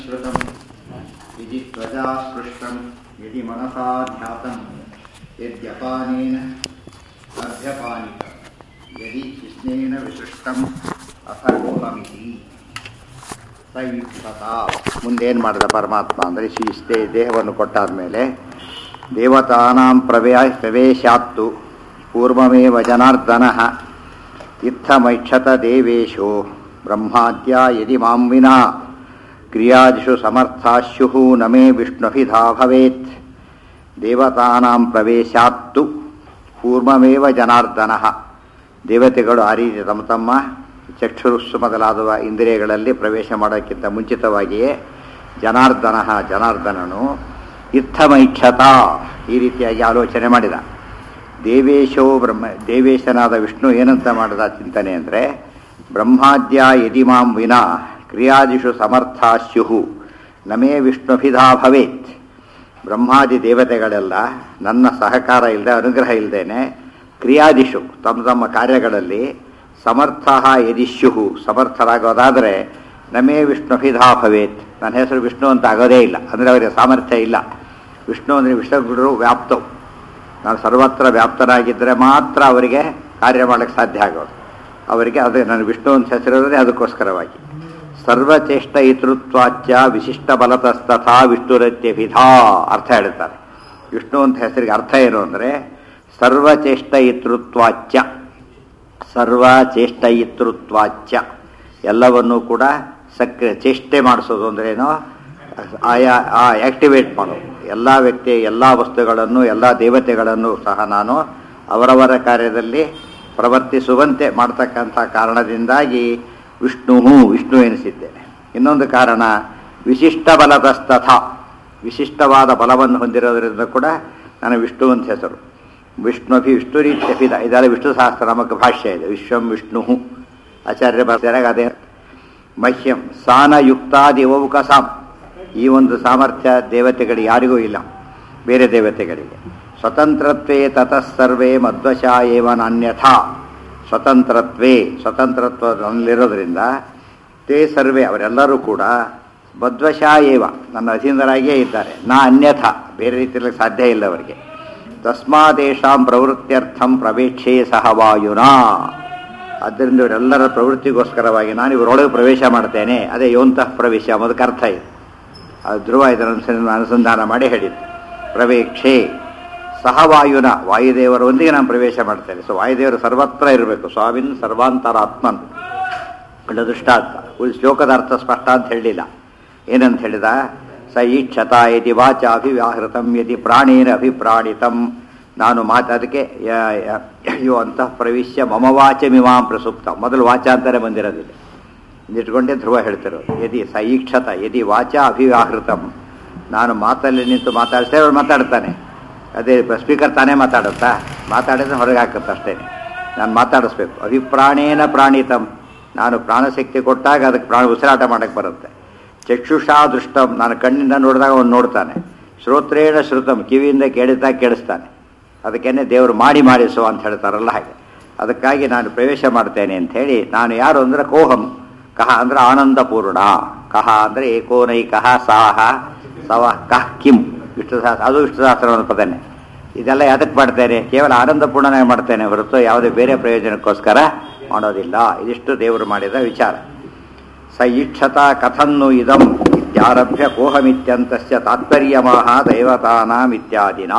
श्रुतं यदि त्वजा स्पृष्टं यदि मनसा ध्यातं यद्यपानेन अभ्यपानितं यदि कृष्णेन विसृष्टम् ಅಸಗೋಹಮಿತಿ ಸೈಕ್ಷತ ಮುಂದೇನು ಮಾಡಿದ ಪರಮಾತ್ಮ ಅಂದರೆ ಶಿಸ್ತೆ ದೇಹವನ್ನು ಕೊಟ್ಟಾದ ದೇವತಾನಾಂ ಪ್ರವೇ ಪ್ರವೇಶಾತ್ತು ಪೂರ್ವಮೇವ ಜನಾರ್ದನ ಇತ್ತಮೈಕ್ಷತ ದೇವೇಶೋ ಬ್ರಹ್ಮಾದ್ಯ ಯದಿ ಮಾಂ ವಿನಾ ಕ್ರಿಯಾದಿಷು ಸಮರ್ಥಾಶ್ಯು ನಮೇ ವಿಷ್ಣುಭಿಧಾ ಭವೇತ್ ದೇವತಾನಾಂ ಪ್ರವೇಶಾತ್ತು ಪೂರ್ವಮೇವ ಜನಾರ್ದನ ದೇವತೆಗಳು ಆ ರೀತಿ ತಮ್ಮ ತಮ್ಮ ಚಕ್ಷುರುಸ್ಸು ಮೊದಲಾದ ಇಂದ್ರಿಯಗಳಲ್ಲಿ ಪ್ರವೇಶ ಮಾಡೋಕ್ಕಿಂತ ಮುಂಚಿತವಾಗಿಯೇ ಜನಾರ್ದನ ಜನಾರ್ದನನು ಇತ್ತಮೈಕ್ಷತ ಈ ರೀತಿಯಾಗಿ ಆಲೋಚನೆ ಮಾಡಿದ ದೇವೇಶೋ ಬ್ರಹ್ಮ ದೇವೇಶನಾದ ವಿಷ್ಣು ಏನಂತ ಮಾಡಿದ ಚಿಂತನೆ ಅಂದರೆ ಬ್ರಹ್ಮಾದ್ಯ ಯದಿ ಮಾಂ ವಿನಾ ಕ್ರಿಯಾದಿಷು ಸಮರ್ಥಾಸ್ಯು ನಮೇ ವಿಷ್ಣುಭಿಧಾ ಭವೇತ್ ಬ್ರಹ್ಮಾದಿ ದೇವತೆಗಳೆಲ್ಲ ನನ್ನ ಸಹಕಾರ ಇಲ್ಲದೆ ಅನುಗ್ರಹ ಇಲ್ಲದೇನೆ ಕ್ರಿಯಾದಿಷು ತಮ್ಮ ತಮ್ಮ ಕಾರ್ಯಗಳಲ್ಲಿ ಸಮರ್ಥ ಯದಿಶ್ಯು ಸಮರ್ಥರಾಗೋದಾದರೆ ನಮೇ ವಿಷ್ಣುಭಿಧಾ ಭವೇತ್ ನನ್ನ ಹೆಸರು ವಿಷ್ಣು ಅಂತ ಆಗೋದೇ ಇಲ್ಲ ಅಂದರೆ ಅವರಿಗೆ ಸಾಮರ್ಥ್ಯ ಇಲ್ಲ ವಿಷ್ಣು ಅಂದರೆ ವಿಷ್ಣುಗುರು ವ್ಯಾಪ್ತವು ನಾನು ಸರ್ವತ್ರ ವ್ಯಾಪ್ತನಾಗಿದ್ದರೆ ಮಾತ್ರ ಅವರಿಗೆ ಕಾರ್ಯ ಮಾಡೋಕ್ಕೆ ಸಾಧ್ಯ ಆಗೋದು ಅವರಿಗೆ ಅದೇ ನಾನು ವಿಷ್ಣು ಅಂತ ಹೆಸರಿರೋದೇ ಅದಕ್ಕೋಸ್ಕರವಾಗಿ ಸರ್ವಚೇಷ್ಟ ಇತೃತ್ವಾಚ್ಯ ವಿಶಿಷ್ಟ ಬಲತಸ್ತಥಾ ವಿಷ್ಣುರತ್ಯಭಿಧಾ ಅರ್ಥ ಹೇಳ್ತಾರೆ ವಿಷ್ಣು ಅಂತ ಹೆಸರಿಗೆ ಅರ್ಥ ಏನು ಅಂದರೆ ಸರ್ವಚೇಷ್ಟ ಇತೃತ್ವಾಚ್ಯ ಸರ್ವಚೇಷ್ಟಯಿತೃತ್ವಾಚ್ಯ ಎಲ್ಲವನ್ನೂ ಕೂಡ ಸಕ್ರಿಯ ಚೇಷ್ಟೆ ಮಾಡಿಸೋದು ಅಂದ್ರೇನು ಆಯಾ ಆ ಆ್ಯಕ್ಟಿವೇಟ್ ಮಾಡೋದು ಎಲ್ಲ ವ್ಯಕ್ತಿ ಎಲ್ಲ ವಸ್ತುಗಳನ್ನು ಎಲ್ಲ ದೇವತೆಗಳನ್ನು ಸಹ ನಾನು ಅವರವರ ಕಾರ್ಯದಲ್ಲಿ ಪ್ರವರ್ತಿಸುವಂತೆ ಮಾಡ್ತಕ್ಕಂಥ ಕಾರಣದಿಂದಾಗಿ ವಿಷ್ಣು ವಿಷ್ಣು ಎನಿಸಿದ್ದೇನೆ ಇನ್ನೊಂದು ಕಾರಣ ವಿಶಿಷ್ಟ ಬಲದಸ್ತಥ ವಿಶಿಷ್ಟವಾದ ಬಲವನ್ನು ಹೊಂದಿರೋದ್ರಿಂದ ಕೂಡ ನಾನು ವಿಷ್ಣು ಅಂತ ಹೆಸರು ವಿಷ್ಣುಭಿ ವಿಷ್ಣುರೀತ್ಯಪಿದ ಇದೆಲ್ಲ ವಿಷ್ಣು ಸಹಸ್ರನಾಮಕ ಭಾಷ್ಯ ಇದೆ ವಿಶ್ವಂ ವಿಷ್ಣು ಆಚಾರ್ಯ ಬರ್ತಾರೆ ಅದೇ ಮಹ್ಯಂ ಸಾನಯುಕ್ತಾದಿವೌಕಸಾಂ ಈ ಒಂದು ಸಾಮರ್ಥ್ಯ ದೇವತೆಗಳಿಗೆ ಯಾರಿಗೂ ಇಲ್ಲ ಬೇರೆ ದೇವತೆಗಳಿಗೆ ಸ್ವತಂತ್ರತ್ವೇ ತತಃ ಸರ್ವೇ ಮಧ್ವಶ ಏವ ನಾನ್ಯಥಾ ಸ್ವತಂತ್ರತ್ವೇ ಸ್ವತಂತ್ರತ್ವದಲ್ಲಿರೋದ್ರಿಂದ ತೇ ಸರ್ವೇ ಅವರೆಲ್ಲರೂ ಕೂಡ ಮಧ್ವಶ ಏವ ನನ್ನ ಅಧೀನರಾಗಿಯೇ ಇದ್ದಾರೆ ನಾ ಅನ್ಯಥ ಬೇರೆ ರೀತಿಯಲ್ಲಿ ಸಾಧ್ಯ ಇಲ್ಲ ಅವರಿಗೆ ತಸ್ಮಾದೇಶಾಂ ಪ್ರವೃತ್ತಿಯರ್ಥಂ ಪ್ರವೇಕ್ಷೇ ಸಹ ವಾಯುನಾ ಆದ್ದರಿಂದ ಇವರೆಲ್ಲರ ಪ್ರವೃತ್ತಿಗೋಸ್ಕರವಾಗಿ ನಾನು ಇವರೊಳಗೆ ಪ್ರವೇಶ ಮಾಡ್ತೇನೆ ಅದೇ ಯೋಂತಃ ಪ್ರವೇಶ ಅದಕ್ಕೆ ಅರ್ಥ ಇದೆ ಅದು ಧ್ರುವ ಇದನ್ನು ಅನುಸಂಧಾನ ಮಾಡಿ ಹೇಳಿದ್ದು ಪ್ರವೇಕ್ಷೆ ಸಹ ವಾಯುನ ವಾಯುದೇವರೊಂದಿಗೆ ನಾನು ಪ್ರವೇಶ ಮಾಡ್ತೇನೆ ಸೊ ವಾಯುದೇವರು ಸರ್ವತ್ರ ಇರಬೇಕು ಸ್ವಾಮಿನ್ ಸರ್ವಾಂತರಾತ್ಮನ್ ಒಳ್ಳೆ ದೃಷ್ಟಾರ್ಥ ಉಳಿ ಶ್ಲೋಕದ ಅರ್ಥ ಸ್ಪಷ್ಟ ಅಂತ ಹೇಳಲಿಲ್ಲ ಏನಂತ ಹೇಳಿದ ಸ ಈಕ್ಷತ ಯದಿ ವಾಚ ಅಭಿವ್ಯಾಹೃತಂ ಯದಿ ಪ್ರಾಣೇನ ಅಭಿಪ್ರಾಣಿತಂ ನಾನು ಮಾತಾದಕ್ಕೆ ಅಯ್ಯೋ ಅಂತ ಪ್ರವಿಶ್ಯ ಮಮ ವಾಚ ಮಿಮಾಂ ಪ್ರಸುಪ್ತ ಮೊದಲು ವಾಚ ಅಂತಾನೆ ಬಂದಿರೋದಿಲ್ಲ ಇಟ್ಕೊಂಡೇ ಧ್ರುವ ಹೇಳ್ತಿರೋದು ಯದಿ ಸ ಈಕ್ಷತ ಯದಿ ವಾಚ ಅಭಿವ್ಯಾಹೃತಂ ನಾನು ಮಾತಲ್ಲಿ ನಿಂತು ಮಾತಾಡ್ತೇವೆ ಅವ್ರು ಮಾತಾಡ್ತಾನೆ ಅದೇ ಸ್ಪೀಕರ್ ತಾನೇ ಮಾತಾಡುತ್ತಾ ಮಾತಾಡಿದ್ರೆ ಹೊರಗೆ ಹಾಕುತ್ತೆ ಅಷ್ಟೇ ನಾನು ಮಾತಾಡಿಸ್ಬೇಕು ಅಭಿಪ್ರಾಣೇನ ಪ್ರಾಣಿತಂ ನಾನು ಪ್ರಾಣಶಕ್ತಿ ಕೊಟ್ಟಾಗ ಅದಕ್ಕೆ ಪ್ರಾಣ ಉಸಿರಾಟ ಮಾಡೋಕ್ಕೆ ಬರುತ್ತೆ ಚಕ್ಷುಷಾ ದೃಷ್ಟಂ ನಾನು ಕಣ್ಣಿಂದ ನೋಡಿದಾಗ ಅವನು ನೋಡ್ತಾನೆ ಶ್ರೋತ್ರೇಣ ಶ್ರುತಂ ಕಿವಿಯಿಂದ ಕೇಳಿದಾಗ ಕೇಳಿಸ್ತಾನೆ ಅದಕ್ಕೇನೆ ದೇವರು ಮಾಡಿ ಮಾಡಿಸು ಅಂತ ಹೇಳ್ತಾರಲ್ಲ ಹಾಗೆ ಅದಕ್ಕಾಗಿ ನಾನು ಪ್ರವೇಶ ಮಾಡ್ತೇನೆ ಅಂತ ಹೇಳಿ ನಾನು ಯಾರು ಅಂದರೆ ಕೋಹಂ ಕಹ ಅಂದರೆ ಆನಂದಪೂರ್ಣ ಕಹ ಅಂದರೆ ಏಕೋನೈಕಃ ಸಾಹ ಸವ ಕಹ್ ಕಿಂ ವಿಷ್ಣು ಸಹಸ್ರ ಅದು ವಿಷ್ಣು ಸಹಸ್ರವನ್ನು ಪದನೆ ಇದೆಲ್ಲ ಯಾತಕ್ಕೆ ಮಾಡ್ತೇನೆ ಕೇವಲ ಆನಂದಪೂರ್ಣನೇ ಮಾಡ್ತೇನೆ ಹೊರತು ಯಾವುದೇ ಬೇರೆ ಪ್ರಯೋಜನಕ್ಕೋಸ್ಕರ ಮಾಡೋದಿಲ್ಲ ಇದಿಷ್ಟು ದೇವರು ಮಾಡಿದ ವಿಚಾರ ಸ ಈಕ್ಷತ ಕಥನ್ನು ಇದಂ ಇತ್ಯಾರಭ್ಯ ಕೋಹಮಿತ್ಯಂತಸ್ಯ ತಾತ್ಪರ್ಯಮಾಹ ದೈವತಾನಾಂ ಇತ್ಯಾದಿನ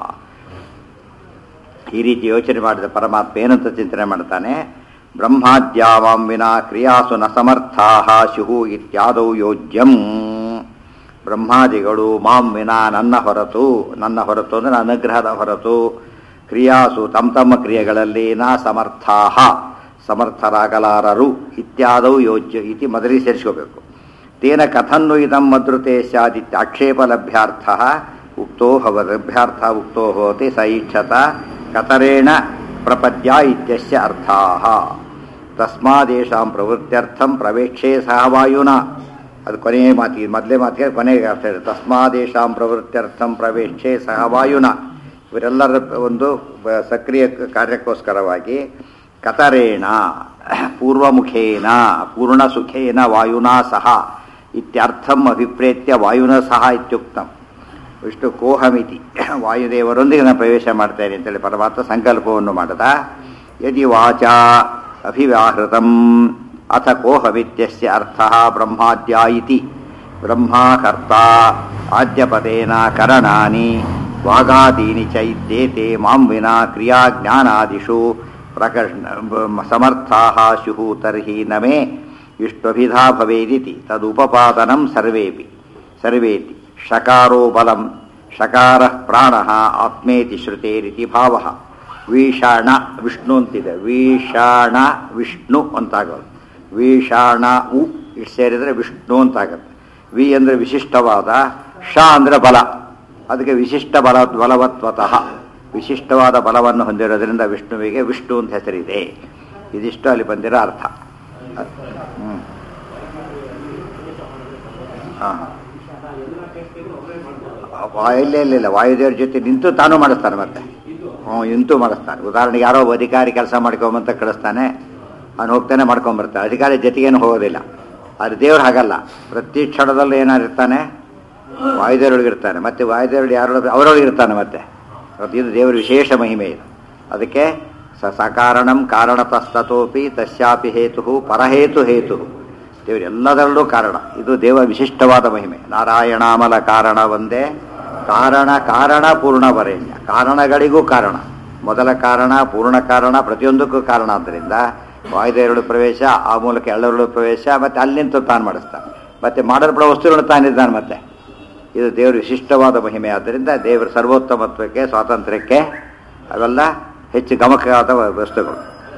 ಈ ರೀತಿ ಯೋಚನೆ ಮಾಡಿದ ಪರಮಾತ್ಮ ಏನಂತ ಚಿಂತನೆ ಮಾಡ್ತಾನೆ ಬ್ರಹ್ಮಾದ್ಯಾವಾಂ ವಿನಾ ಕ್ರಿಯಾಸು ನ ಸಮರ್ಥಾ ಶುಹು ಇತ್ಯಾದೌ ಯೋಜ್ಯಂ ಬ್ರಹ್ಮಾದಿಗಳು ಮಾಂ ವಿನಾ ನನ್ನ ಹೊರತು ನನ್ನ ಹೊರತು ಅಂದರೆ ಅನುಗ್ರಹದ ಹೊರತು ಕ್ರಿಯಾಸು ತಮ್ಮ ತಮ್ಮ ಕ್ರಿಯೆಗಳಲ್ಲಿ ನ ಸಮರ್ಥಾ ಸಮರ್ಥರಾಗಲಾರರು ಇತ್ಯಾದೌ ಯೋಜ್ಯ ಇತಿ ಮೊದಲಿಗೆ ಸೇರಿಸ್ಕೋಬೇಕು ತೇನ ಕಥನ್ನು ಇದಂ ಮದೃತೆ ಸ್ಯಾದಿತ್ಯ ಆಕ್ಷೇಪ ಲಭ್ಯಾರ್ಥ ಉಕ್ತೋ ಭವ ಲಭ್ಯಾರ್ಥ ಉಕ್ತೋ ಭವತಿ ಸ ಈಕ್ಷತ ಕತರೇಣ ಪ್ರಪದ್ಯ ಇತ್ಯಸ್ಯ ಅರ್ಥಾಹ ತಸ್ಮಾದೇಶಾಂ ಪ್ರವೃತ್ತ್ಯರ್ಥಂ ಪ್ರವೇಕ್ಷೇ ಸಹ ವಾಯುನ ಅದು ಕೊನೆಯ ಮಾತಿ ಮೊದಲೇ ಮಾತಿಗೆ ಕೊನೆಗೆ ಅರ್ಥ ಇದೆ ತಸ್ಮಾದೇಶಾಂ ಪ್ರವೃತ್ತ್ಯರ್ಥಂ ಪ್ರವೇಕ್ಷೇ ಸಹ ವಾಯುನ ಇವರೆಲ್ಲರ ಒಂದು ಸಕ್ರಿಯ ಕಾರ್ಯಕ್ಕೋಸ್ಕರವಾಗಿ ಕತರೇಣ ಪೂರ್ವಮುಖೇನ ಪೂರ್ಣಸುಖೇನ ವಾಯುನಾ ಸಹ ಇತ್ಯರ್ಥಂ ಅಭಿಪ್ರೇತ್ಯ ವಾಯುನ ಸಹ ಇತ್ಯುಕ್ತಂ ವಿಷ್ಣು ಕೋಹಮಿತಿ ವಾಯುದೇವರೊಂದಿಗೆ ನಾನು ಪ್ರವೇಶ ಮಾಡ್ತೇನೆ ಅಂತೇಳಿ ಪರಮಾತ್ಮ ಸಂಕಲ್ಪವನ್ನು ಮಾಡದ ಯದಿ ವಾಚ ಅಭಿವ್ಯಾಹೃತಂ ಅಥ ಕೋಹಮಿತ್ಯಸ್ಯ ಅರ್ಥ ಬ್ರಹ್ಮಾದ್ಯ ಇತಿ ಬ್ರಹ್ಮಾಕರ್ತ ಆದ್ಯಪದೇನ ಕರಣಾನಿ ವಾಗಾದೀನಿ ಚ ಇತ್ಯೇತೆ ಮಾಂ ವಿನಾ ಕ್ರಿಯಾಜ್ಞಾನಾದಿಷು ಪ್ರಕರ್ಷ ಸಮರ್ಥಾಃ ಸ್ಯುಃ ತರ್ಹಿ ನ ಮೇ ಇಷ್ಟಭಿಧಾ ಭವೇದಿತಿ ತದುಪಪಾದನಂ ಸರ್ವೇಪಿ ಸರ್ವೇತಿ ಶಕಾರೋ ಬಲಂ ಶಕಾರ ಪ್ರಾಣ ಆತ್ಮೇತಿ ಶ್ರುತೇರಿತಿ ಭಾವ ವೀಷಾಣ ವಿಷ್ಣು ಅಂತಿದೆ ವೀಷಾಣ ವಿಷ್ಣು ಅಂತಾಗೋದು ವೀಷಾಣ ಉ ಇಷ್ಟು ಸೇರಿದರೆ ವಿಷ್ಣು ಅಂತಾಗುತ್ತೆ ವಿ ಅಂದರೆ ವಿಶಿಷ್ಟವಾದ ಶ ಅಂದರೆ ಬಲ ಅದಕ್ಕೆ ವಿಶಿಷ್ಟ ಬಲ ಬಲವತ್ವತಃ ವಿಶಿಷ್ಟವಾದ ಬಲವನ್ನು ಹೊಂದಿರೋದ್ರಿಂದ ವಿಷ್ಣುವಿಗೆ ವಿಷ್ಣು ಅಂತ ಹೆಸರಿದೆ ಇದಿಷ್ಟು ಅಲ್ಲಿ ಬಂದಿರೋ ಅರ್ಥ ಹ್ಞೂ ಹಾಂ ಇಲ್ಲ ಇಲ್ಲ ಇಲ್ಲ ವಾಯುದೇವ್ರ ಜೊತೆ ನಿಂತು ತಾನು ಮಾಡಿಸ್ತಾನೆ ಮತ್ತೆ ಹ್ಞೂ ನಿಂತು ಮಾಡಿಸ್ತಾನೆ ಉದಾಹರಣೆಗೆ ಯಾರೋ ಒಬ್ಬ ಅಧಿಕಾರಿ ಕೆಲಸ ಮಾಡ್ಕೊಂಬಂತ ಕಳಿಸ್ತಾನೆ ಅವನು ಹೋಗ್ತಾನೆ ಮಾಡ್ಕೊಂಬರ್ತಾನೆ ಅಧಿಕಾರಿ ಜೊತೆಗೇನು ಹೋಗೋದಿಲ್ಲ ಅದು ದೇವ್ರು ಹಾಗಲ್ಲ ಪ್ರತಿ ಕ್ಷಣದಲ್ಲೂ ಏನಾಗಿರ್ತಾನೆ ವಾಯುದೇವರೊಳಗಿರ್ತಾನೆ ಮತ್ತೆ ವಾಯುದೇವರು ಯಾರೊಳಗೆ ಅವರೊಳಗೆ ಇರ್ತಾನೆ ಮತ್ತೆ ಅದು ಇದು ದೇವರ ವಿಶೇಷ ಮಹಿಮೆ ಇದು ಅದಕ್ಕೆ ಸ ಸಕಾರಣಂ ಕಾರಣತಸ್ತತೋಪಿ ತಸ್ಯಾಪಿ ಹೇತು ಪರಹೇತು ಹೇತು ದೇವರು ಎಲ್ಲದರಲ್ಲೂ ಕಾರಣ ಇದು ದೇವ ವಿಶಿಷ್ಟವಾದ ಮಹಿಮೆ ನಾರಾಯಣಾಮಲ ಕಾರಣ ಒಂದೇ ಕಾರಣ ಕಾರಣ ಪೂರ್ಣ ವರೇಣ್ಯ ಕಾರಣಗಳಿಗೂ ಕಾರಣ ಮೊದಲ ಕಾರಣ ಪೂರ್ಣ ಕಾರಣ ಪ್ರತಿಯೊಂದಕ್ಕೂ ಕಾರಣ ಆದ್ದರಿಂದ ವಾಯುದೇವರುಳು ಪ್ರವೇಶ ಆ ಮೂಲಕ ಎಲ್ಲರಳು ಪ್ರವೇಶ ಮತ್ತೆ ಅಲ್ಲಿಂದ ತಾನು ಮಾಡಿಸ್ತಾನೆ ಮತ್ತೆ ಮಾಡಲ್ಪಡ ವಸ್ತುಗಳನ್ನು ತಾನಿದ್ದಾನೆ ಮತ್ತೆ ಇದು ದೇವರ ವಿಶಿಷ್ಟವಾದ ಮಹಿಮೆ ಆದ್ದರಿಂದ ದೇವರ ಸರ್ವೋತ್ತಮತ್ವಕ್ಕೆ ಸ್ವಾತಂತ್ರ್ಯಕ್ಕೆ ಅವೆಲ್ಲ ಹೆಚ್ಚು ಗಮಕವಾದ ವಸ್ತುಗಳು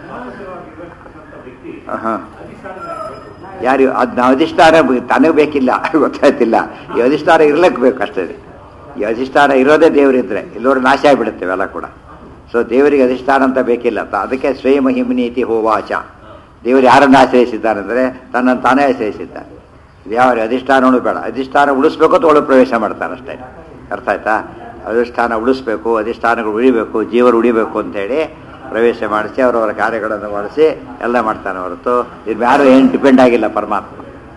ಹಾಂ ಯಾರು ಅದು ನಾವು ಅಧಿಷ್ಠಾನ ತನಗೆ ಬೇಕಿಲ್ಲ ಗೊತ್ತಾಯ್ತಿಲ್ಲ ಈ ಅಧಿಷ್ಠಾನ ಇರ್ಲಿಕ್ಕೆ ಬೇಕು ಅಷ್ಟೇ ಈ ಅಧಿಷ್ಠಾನ ಇರೋದೇ ದೇವರಿದ್ರೆ ಇಲ್ಲೋರು ನಾಶ ಆಗಿಬಿಡುತ್ತೆ ಇವೆಲ್ಲ ಕೂಡ ಸೊ ದೇವರಿಗೆ ಅಧಿಷ್ಠಾನ ಅಂತ ಬೇಕಿಲ್ಲ ತ- ಅದಕ್ಕೆ ಸ್ವಯ ಮಹಿಮನೀತಿ ಹೋವಾಚ ದೇವರು ಯಾರನ್ನು ಆಶ್ರಯಿಸಿದ್ದಾನೆಂದರೆ ತನ್ನನ್ನು ತಾನೇ ಆಶ್ರಯಿಸಿದ್ದಾನೆ ಇದು ಯಾವ ಅಧಿಷ್ಠಾನವೂ ಬೇಡ ಅಧಿಷ್ಠಾನ ಉಳಿಸ್ಬೇಕು ಅಂತ ಒಳಗೆ ಪ್ರವೇಶ ಮಾಡ್ತಾನೆ ಅಷ್ಟೇ ಅರ್ಥ ಆಯ್ತಾ ಅಧಿಷ್ಠಾನ ಉಳಿಸ್ಬೇಕು ಅಧಿಷ್ಠಾನಗಳು ಉಳಿಬೇಕು ಜೀವರು ಉಳಿಬೇಕು ಅಂತೇಳಿ ಪ್ರವೇಶ ಮಾಡಿಸಿ ಅವರವರ ಕಾರ್ಯಗಳನ್ನು ಮಾಡಿಸಿ ಎಲ್ಲ ಮಾಡ್ತಾನೆ ಹೊರತು ಇದು ಯಾರು ಏನು ಡಿಪೆಂಡ್ ಆಗಿಲ್ಲ ಪರಮಾತ್ಮ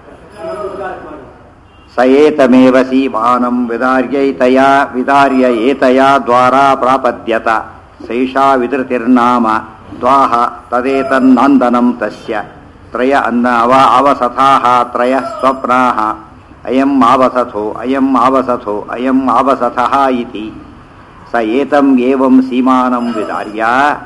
ಸ ಏತಮೇವ ಸೀಮಾನಂ ವಿದಾರ್ಯೈತಯ ವಿದಾರ್ಯ ಏತಯ ದ್ವಾರ ಪ್ರಾಪದ್ಯತ ಸೈಷಾ ವಿಧೃತಿರ್ನಾಮ ದ್ವಾಹ ತದೇತನ್ನಂದನಂ ತಸ್ಯ ತ್ರಯ ಅನ್ನ ಅವ ಅವಸಥಾಹ ತ್ರಯ ಸ್ವಪ್ನಾಹ ಅಯಂ ಆವಸಥೋ ಅಯಂ ಆವಸಥೋ ಅಯಂ ಆವಸಥಃ ಇತಿ ಸ ಏತಂ ಏವಂ ಸೀಮಾನಂ ವಿದಾರ್ಯ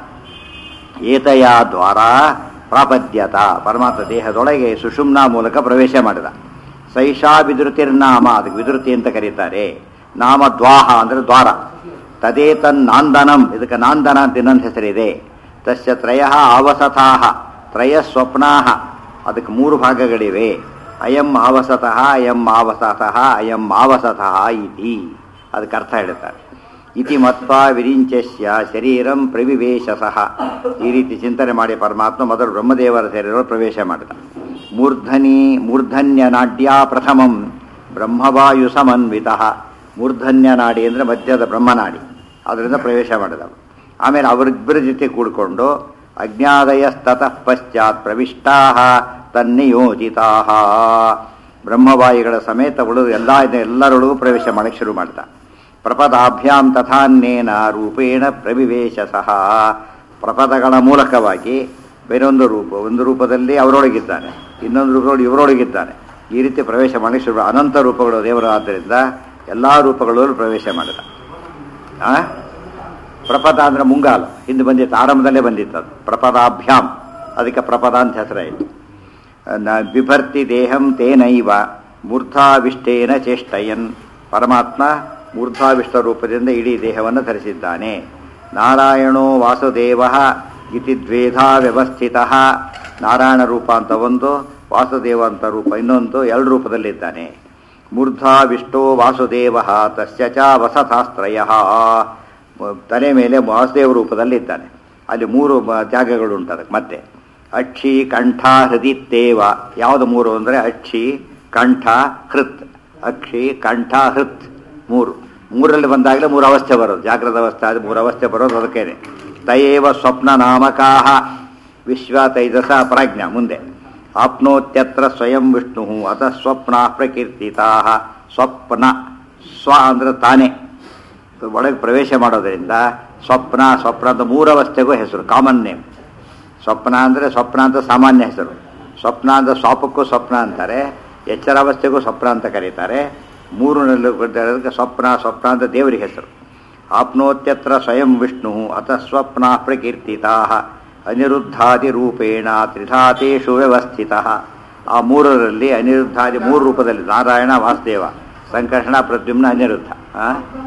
ಏತಯ ದ್ವಾರ ಪ್ರಾಪದ್ಯತ ಪರಮಾತ್ಮ ದೇಹದೊಳಗೆ ಸುಷುಮ್ನ ಮೂಲಕ ಪ್ರವೇಶ ಮಾಡಿದ ಸೈಷಾ ವಿಧೃತಿರ್ನಾಮ ಅದಕ್ಕೆ ವಿಧೃತಿ ಅಂತ ಕರೀತಾರೆ ನಾಮ ದ್ವಾಹ ಅಂದರೆ ದ್ವಾರ ತದೇತನ್ ನಾಂದನಂ ಇದಕ್ಕೆ ನಾಂದನ ಅಂತ ಇನ್ನೊಂದು ಹೆಸರಿದೆ ತಸ್ಯ ತ್ರಯ ಆವಸಥಾಹ ತ್ರಯ ಸ್ವಪ್ನಾಹ ಅದಕ್ಕೆ ಮೂರು ಭಾಗಗಳಿವೆ ಅಯಂ ಆವಸತಃ ಅಯಂ ಆವಸತಃ ಅಯಂ ಆವಸತಃ ಇತಿ ಅದಕ್ಕೆ ಅರ್ಥ ಹೇಳ್ತಾರೆ ಇತಿ ಮತ್ವ ವಿರಿಂಚಸ್ಯ ಶರೀರಂ ಪ್ರವಿವೇಶಸಃ ಈ ರೀತಿ ಚಿಂತನೆ ಮಾಡಿ ಪರಮಾತ್ಮ ಮೊದಲು ಬ್ರಹ್ಮದೇವರ ಶರೀರ ಪ್ರವೇಶ ಮಾಡಿದ ಮೂರ್ಧನಿ ಮೂರ್ಧನ್ಯ ನಾಡ್ಯ ಪ್ರಥಮಂ ಬ್ರಹ್ಮವಾಯು ಸಮನ್ವಿತ ಮೂರ್ಧನ್ಯ ನಾಡಿ ಅಂದರೆ ಮಧ್ಯದ ಬ್ರಹ್ಮನಾಡಿ ಅದರಿಂದ ಪ್ರವೇಶ ಮಾಡಿದ ಆಮೇಲೆ ಅವರಿಬ್ಬರ ಜೊತೆ ಕೂಡಿಕೊಂಡು ಅಜ್ಞಾದಯಸ್ತತಃ ಪಶ್ಚಾತ್ ಪ್ರವಿಷ್ಟಾ ತನ್ನಿಯೋಜಿತಾ ಬ್ರಹ್ಮವಾಯುಗಳ ಸಮೇತ ಉಳಿದು ಎಲ್ಲ ಎಲ್ಲರೊಳಗೂ ಪ್ರವೇಶ ಮಾಡಕ್ಕೆ ಶುರು ಮಾಡಿದ ಪ್ರಪದಾಭ್ಯಾಂ ತಥಾನ್ನೇನ ರೂಪೇಣ ಪ್ರವಿವೇಶ ಸಹ ಪ್ರಪದಗಳ ಮೂಲಕವಾಗಿ ಬೇರೊಂದು ರೂಪ ಒಂದು ರೂಪದಲ್ಲಿ ಅವರೊಳಗಿದ್ದಾನೆ ಇನ್ನೊಂದು ರೂಪದೊಳಗೆ ಇವರೊಳಗಿದ್ದಾನೆ ಈ ರೀತಿ ಪ್ರವೇಶ ಮಾಡಿ ಶುರು ಅನಂತ ರೂಪಗಳು ದೇವರು ಆದ್ದರಿಂದ ಎಲ್ಲ ರೂಪಗಳಲ್ಲೂ ಪ್ರವೇಶ ಮಾಡಿದ ಆ? ಪ್ರಪದ ಅಂದ್ರೆ ಮುಂಗಾಲು ಹಿಂದೆ ಬಂದಿತ್ತು ಆರಂಭದಲ್ಲೇ ಬಂದಿತ್ತು ಅದು ಪ್ರಪದಾಭ್ಯಾಂ ಅದಕ್ಕೆ ಪ್ರಪದ ಅಂತ ಹೆಸರಾಯಿತು ನ- ಬಿಭರ್ತಿ ದೇಹಂ ತೇನೈವ ಮೂರ್ಧಾವಿಷ್ಟೇನ ಚೇಷ್ಟಯನ್ ಪರಮಾತ್ಮ ಮೂರ್ಧಾವಿಷ್ಟ ರೂಪದಿಂದ ಇಡೀ ದೇಹವನ್ನು ಧರಿಸಿದ್ದಾನೆ ನಾರಾಯಣೋ ವಾಸುದೇವ ಇತಿ ದ್ವೇಧಾ ವ್ಯವಸ್ಥಿತ ನಾರಾಯಣ ರೂಪ ಅಂತ ಒಂದು ವಾಸುದೇವ ಅಂತ ರೂಪ ಇನ್ನೊಂದು ಎರಡು ರೂಪದಲ್ಲಿದ್ದಾನೆ ಮೂರ್ಧಾವಿಷ್ಟೋ ವಾಸುದೇವ ತಸ್ಯ ಚ ವಸತಾಸ್ತ್ರಯ ತಲೆ ಮೇಲೆ ವಾಸುದೇವ ರೂಪದಲ್ಲಿದ್ದಾನೆ ಅಲ್ಲಿ ಮೂರು ಬ- ಜಾಗಗಳು ಉಂಟು ಅದಕ್ಕೆ ಮತ್ತೆ ಅಕ್ಷಿ ಕಂಠ ಹೃದಿತ್ತೇವ ಯಾವುದು ಮೂರು ಅಂದರೆ ಅಕ್ಷಿ ಕಂಠ ಹೃತ್ ಅಕ್ಷಿ ಕಂಠ ಹೃತ್ ಮೂರು ಮೂರಲ್ಲಿ ಬಂದಾಗಲೇ ಮೂರು ಅವಸ್ಥೆ ಬರೋದು ಜಾಗ್ರದ ಅವಸ್ಥೆ ಅದು ಮೂರು ಅವಸ್ಥೆ ಬರೋದು ಅದಕ್ಕೇನೆ ತಯೇವ ಸ್ವಪ್ನ ನಾಮಕಾಹ ವಿಶ್ವ ತೈಜಸ ಪ್ರಾಜ್ಞ ಮುಂದೆ ಆಪ್ನೋತ್ಯತ್ರ ಸ್ವಯಂ ವಿಷ್ಣು ಅತ ಸ್ವಪ್ನ ಪ್ರಕೀರ್ತಿತಾ ಸ್ವಪ್ನ ಸ್ವ ಅಂದ್ರೆ ತಾನೇ ಒಳಗೆ ಪ್ರವೇಶ ಮಾಡೋದರಿಂದ ಸ್ವಪ್ನ ಸ್ವಪ್ನ ಅಂತ ಮೂರವಸ್ಥೆಗೂ ಹೆಸರು ಕಾಮನ್ ನೇಮ್ ಸ್ವಪ್ನ ಅಂದರೆ ಸ್ವಪ್ನ ಅಂತ ಸಾಮಾನ್ಯ ಹೆಸರು ಸ್ವಪ್ನ ಅಂತ ಸ್ವಾಪಕ್ಕೂ ಸ್ವಪ್ನ ಅಂತಾರೆ ಎಚ್ಚರಾವಸ್ಥೆಗೂ ಸ್ವಪ್ನ ಅಂತ ಕರೀತಾರೆ ಮೂರನಲ್ಲೂ ಅದಕ್ಕೆ ಸ್ವಪ್ನ ಸ್ವಪ್ನ ಅಂತ ದೇವರಿಗೆ ಹೆಸರು ಆಪ್ನೋತ್ಯತ್ರ ಸ್ವಯಂ ವಿಷ್ಣು ಅತ ಸ್ವಪ್ನ ಪ್ರಕೀರ್ತಿತಾ ಅನಿರುದ್ಧಾದಿ ರೂಪೇಣ ತ್ರಿಧಾತೇಶು ವ್ಯವಸ್ಥಿತ ಆ ಮೂರರಲ್ಲಿ ಅನಿರುದ್ಧಾದಿ ಮೂರು ರೂಪದಲ್ಲಿ ನಾರಾಯಣ ವಾಸುದೇವ ಸಂಕರ್ಷಣ ಪ್ರದ್ಯುಮ್ನ ಅನಿರುದ್ಧ ಆ?